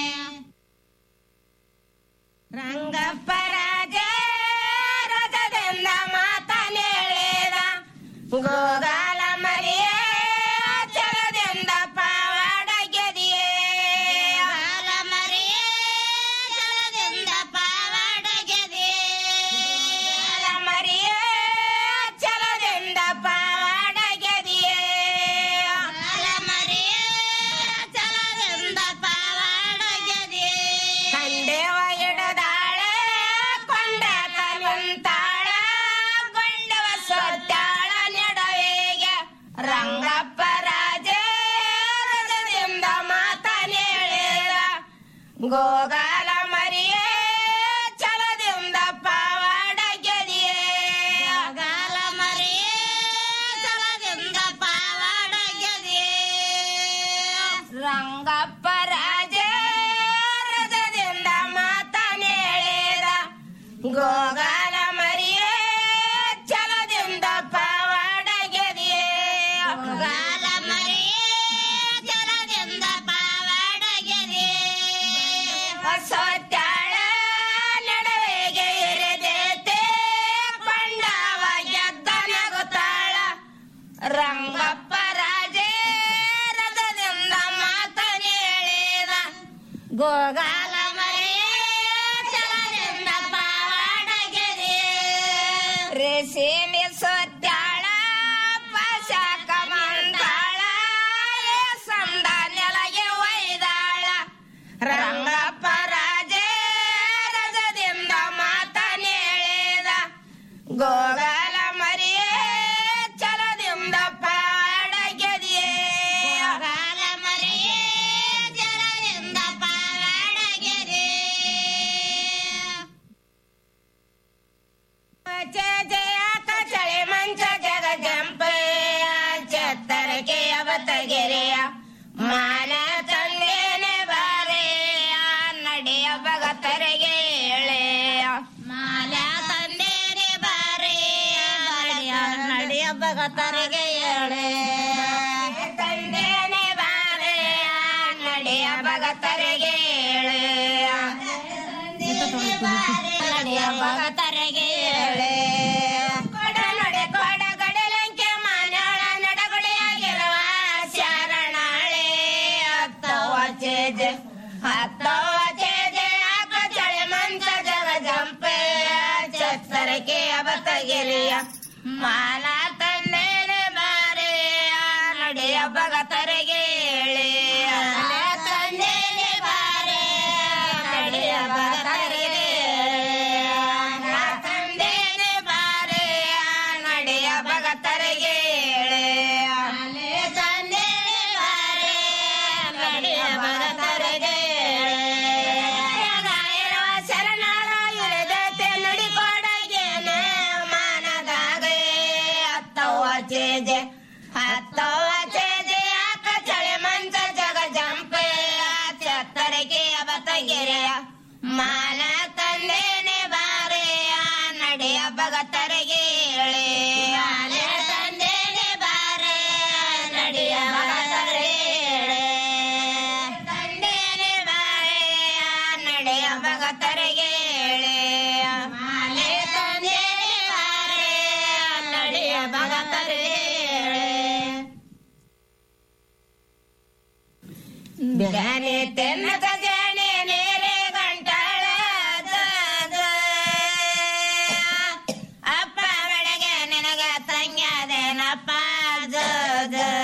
ರಂಗಪ್ಪ ರಾಜ ರಥದಿಂದ ಮಾತನೇಳಿದ ಗೋಗಾಲ ಮರಿಯ ಚಲದಿಂದ ಪಾವಾಡ ಗೆದಿಯೇ ಗೋಗಾಲ ಮರಿಯ ಚಲದಿಂದ ಪಾವಾಡ ಗೆದಿಯೇ ಮರಿಯ ಚಲದಿಂದ ಪಾವಾಡ ಗೆದಿಯೇ ಮರಿಯ ಚಲದಿಂದ ಪಾವಾಡ ಗೆದಿಯೇ ಕಂಡೆವ ಹಿಡದಾಳ ಕೊಂಡ ಕಲಿಂತಾಳ ಗೊಂಡವ ಸೊತ್ತಾಳ ನೆಡವೇಗೆ ರಂಗಪ್ಪ ರಾಜ ರಥದಿಂದ ಮಾತನೇಳಿದ ಗೋಗಾಲ ಮರಿಯೇ ಚಲದಿಂದ ಪಾವಾಡ ಗೆದಿಯೇ ಗೋಗಾಲ ಮರಿಯೇ ಚಲದಿಂದ ಪಾವಾಡ ಗೆದಿಯೇ ರಂಗಪ್ಪ ರಾಜ ರಥದಿಂದ ಮಾತನೇಳಿದ ಗೋಗಾಲ ಮರಿಯೇ ಚಲದಿಂದ ಪಾವಾಡ ಗೆದಿಯೇ ಗೋಗಾಲ ಮರಿಯೇ ಚಲದಿಂದ ಪಾವಾಡ ಗೆದಿಯೇ ಹೊಸತ್ಯಾಳ ನಡುವೆಗೆ ಇರಿದೇತೆ ಕೊಂಡವ ಗೆದ್ದ ನಗುತ್ತಾಳ ರಂಗಪ್ಪ ರಾಜೇ ರಥದಿಂದ ಮಾತನೇಳಿದ ಗೋಗಾಲ ಮರಿಯೇ ಚಲದಿಂದ ಪಾವಾಡ ಗೆದಿಯೇ ರೇಸಿಮಿ ಸೊತ್ತಾಳ ಪಶಾಕ ಮಂದಾಳ ಸಂದ ನೆಲಗೆ ಒಯ್ದಾಳ ರಂಗಪ್ಪ ರಾಜೇ ರಥದಿಂದ ಮಾತನೇಳಿದ ಗೋಗಾಲ ಮರಿಯೇ ಚಲದಿಂದ ಪಾಡ ಗೆದಿಯೇ ಗೋಗಾಲ ಮರಿಯೇ ಚಲದಿಂದ ಪಾಡ ಗೆದಿಯೇ ಚಳಿ ಮಂಚ ಜಗ ಜಂಪ ಚತ್ತರಕೆ ಅವತಗೆರೆಯ ಮಾಲ ತಂದೇನೆ ಬಾರೆಯ ನಡೆಯ ಭಗತರಿಗೆ ಎಳೆಯ ಮಾಲ ತಂದೇನೆ ಬಾರೆಯ ನಡೆಯ ಭಗತರಿಗೆ ಎಳೆ ತಂದೇನೆ ಬಾರೆಯ ನಡೆಯ ಭಗತರಿಗೆ ಎಳೆಯ ನಡೆಯ ಭಗತರಿಗೆ ಎಳೆ ಕೊಡ ನಡೆ ಕೊಡ ಗಡಲಂಕೆ ಮಾನಾಳ ನಡಗುಡಿಯಾಗಿರುವ ಶರಣಾಳೆ ಹತ್ತವ ಚೇಜೆ ಹತ್ತವ ಚೇಜೆ ಆಕ ಚಳೆ ಮಂಚ ಜಗ ಜಂಪೆ ಚತ್ತರಕೆ ಅವತಗಿರಿಯ ಮಾಲ ತಂದೇನೆ ಬಾರೆಯ ನಡೆಯ ಭಗತರಿಗೆ ಎಳೆಯ ತಂದೇನೆ ಬಾರೆ ನಡೆಯ ಭಗತರಿಗೆ ತಂದೇನೆ ಬಾರೆಯ ನಡೆಯ ಭಗತರಿಗೆ ತಂದೇನೆ ಬಾರೆ ನಡೆಯ ಭಗತರಿಗೆ ಇರುವ ಶರಣರ ಇಳಿದತೆ ನುಡಿಕೊಡಗೇನೆ ಮಾನದಾಗೆ ಹತ್ತವ ಚೇಜೆ ಹತ್ತವ ಚೇಜೆ ಆಕ ಚಳೆ ಮಂಚ ಜಗ ಜಂಪೆ ಚತ್ತರಿಗೆ ಅವತಗೆರೆಯ ಮಾಲ ತಂದೇನೆ ಬಾರೆಯ ನಡೆಯ ಭಗತರಿಗೆ ಮಾಲ ತಂದೇನೆ ಬಾರೆ ನಡೆಯ ಭಗತರಿಗೆ ತಂದೇನೆ ಬಾರೆಯ ನಡೆಯ ಭಗತರಿಗೆ ಮಾಲೆ ತಂದೇನೆ ಬಾರೆ ನಡೆಯ ಭಗತರಿಗೆ ಬ್ಯಾನೆ ತೆನ್ನದ ಜಾಣೆ ನೇರೆ ಗಂಟಾಳ ಅಪ್ಪ ಬೆಳಗ್ಗೆ ನಿನಗ ತಂಗ್ಯಾದೇನಪ್ಪ ಜ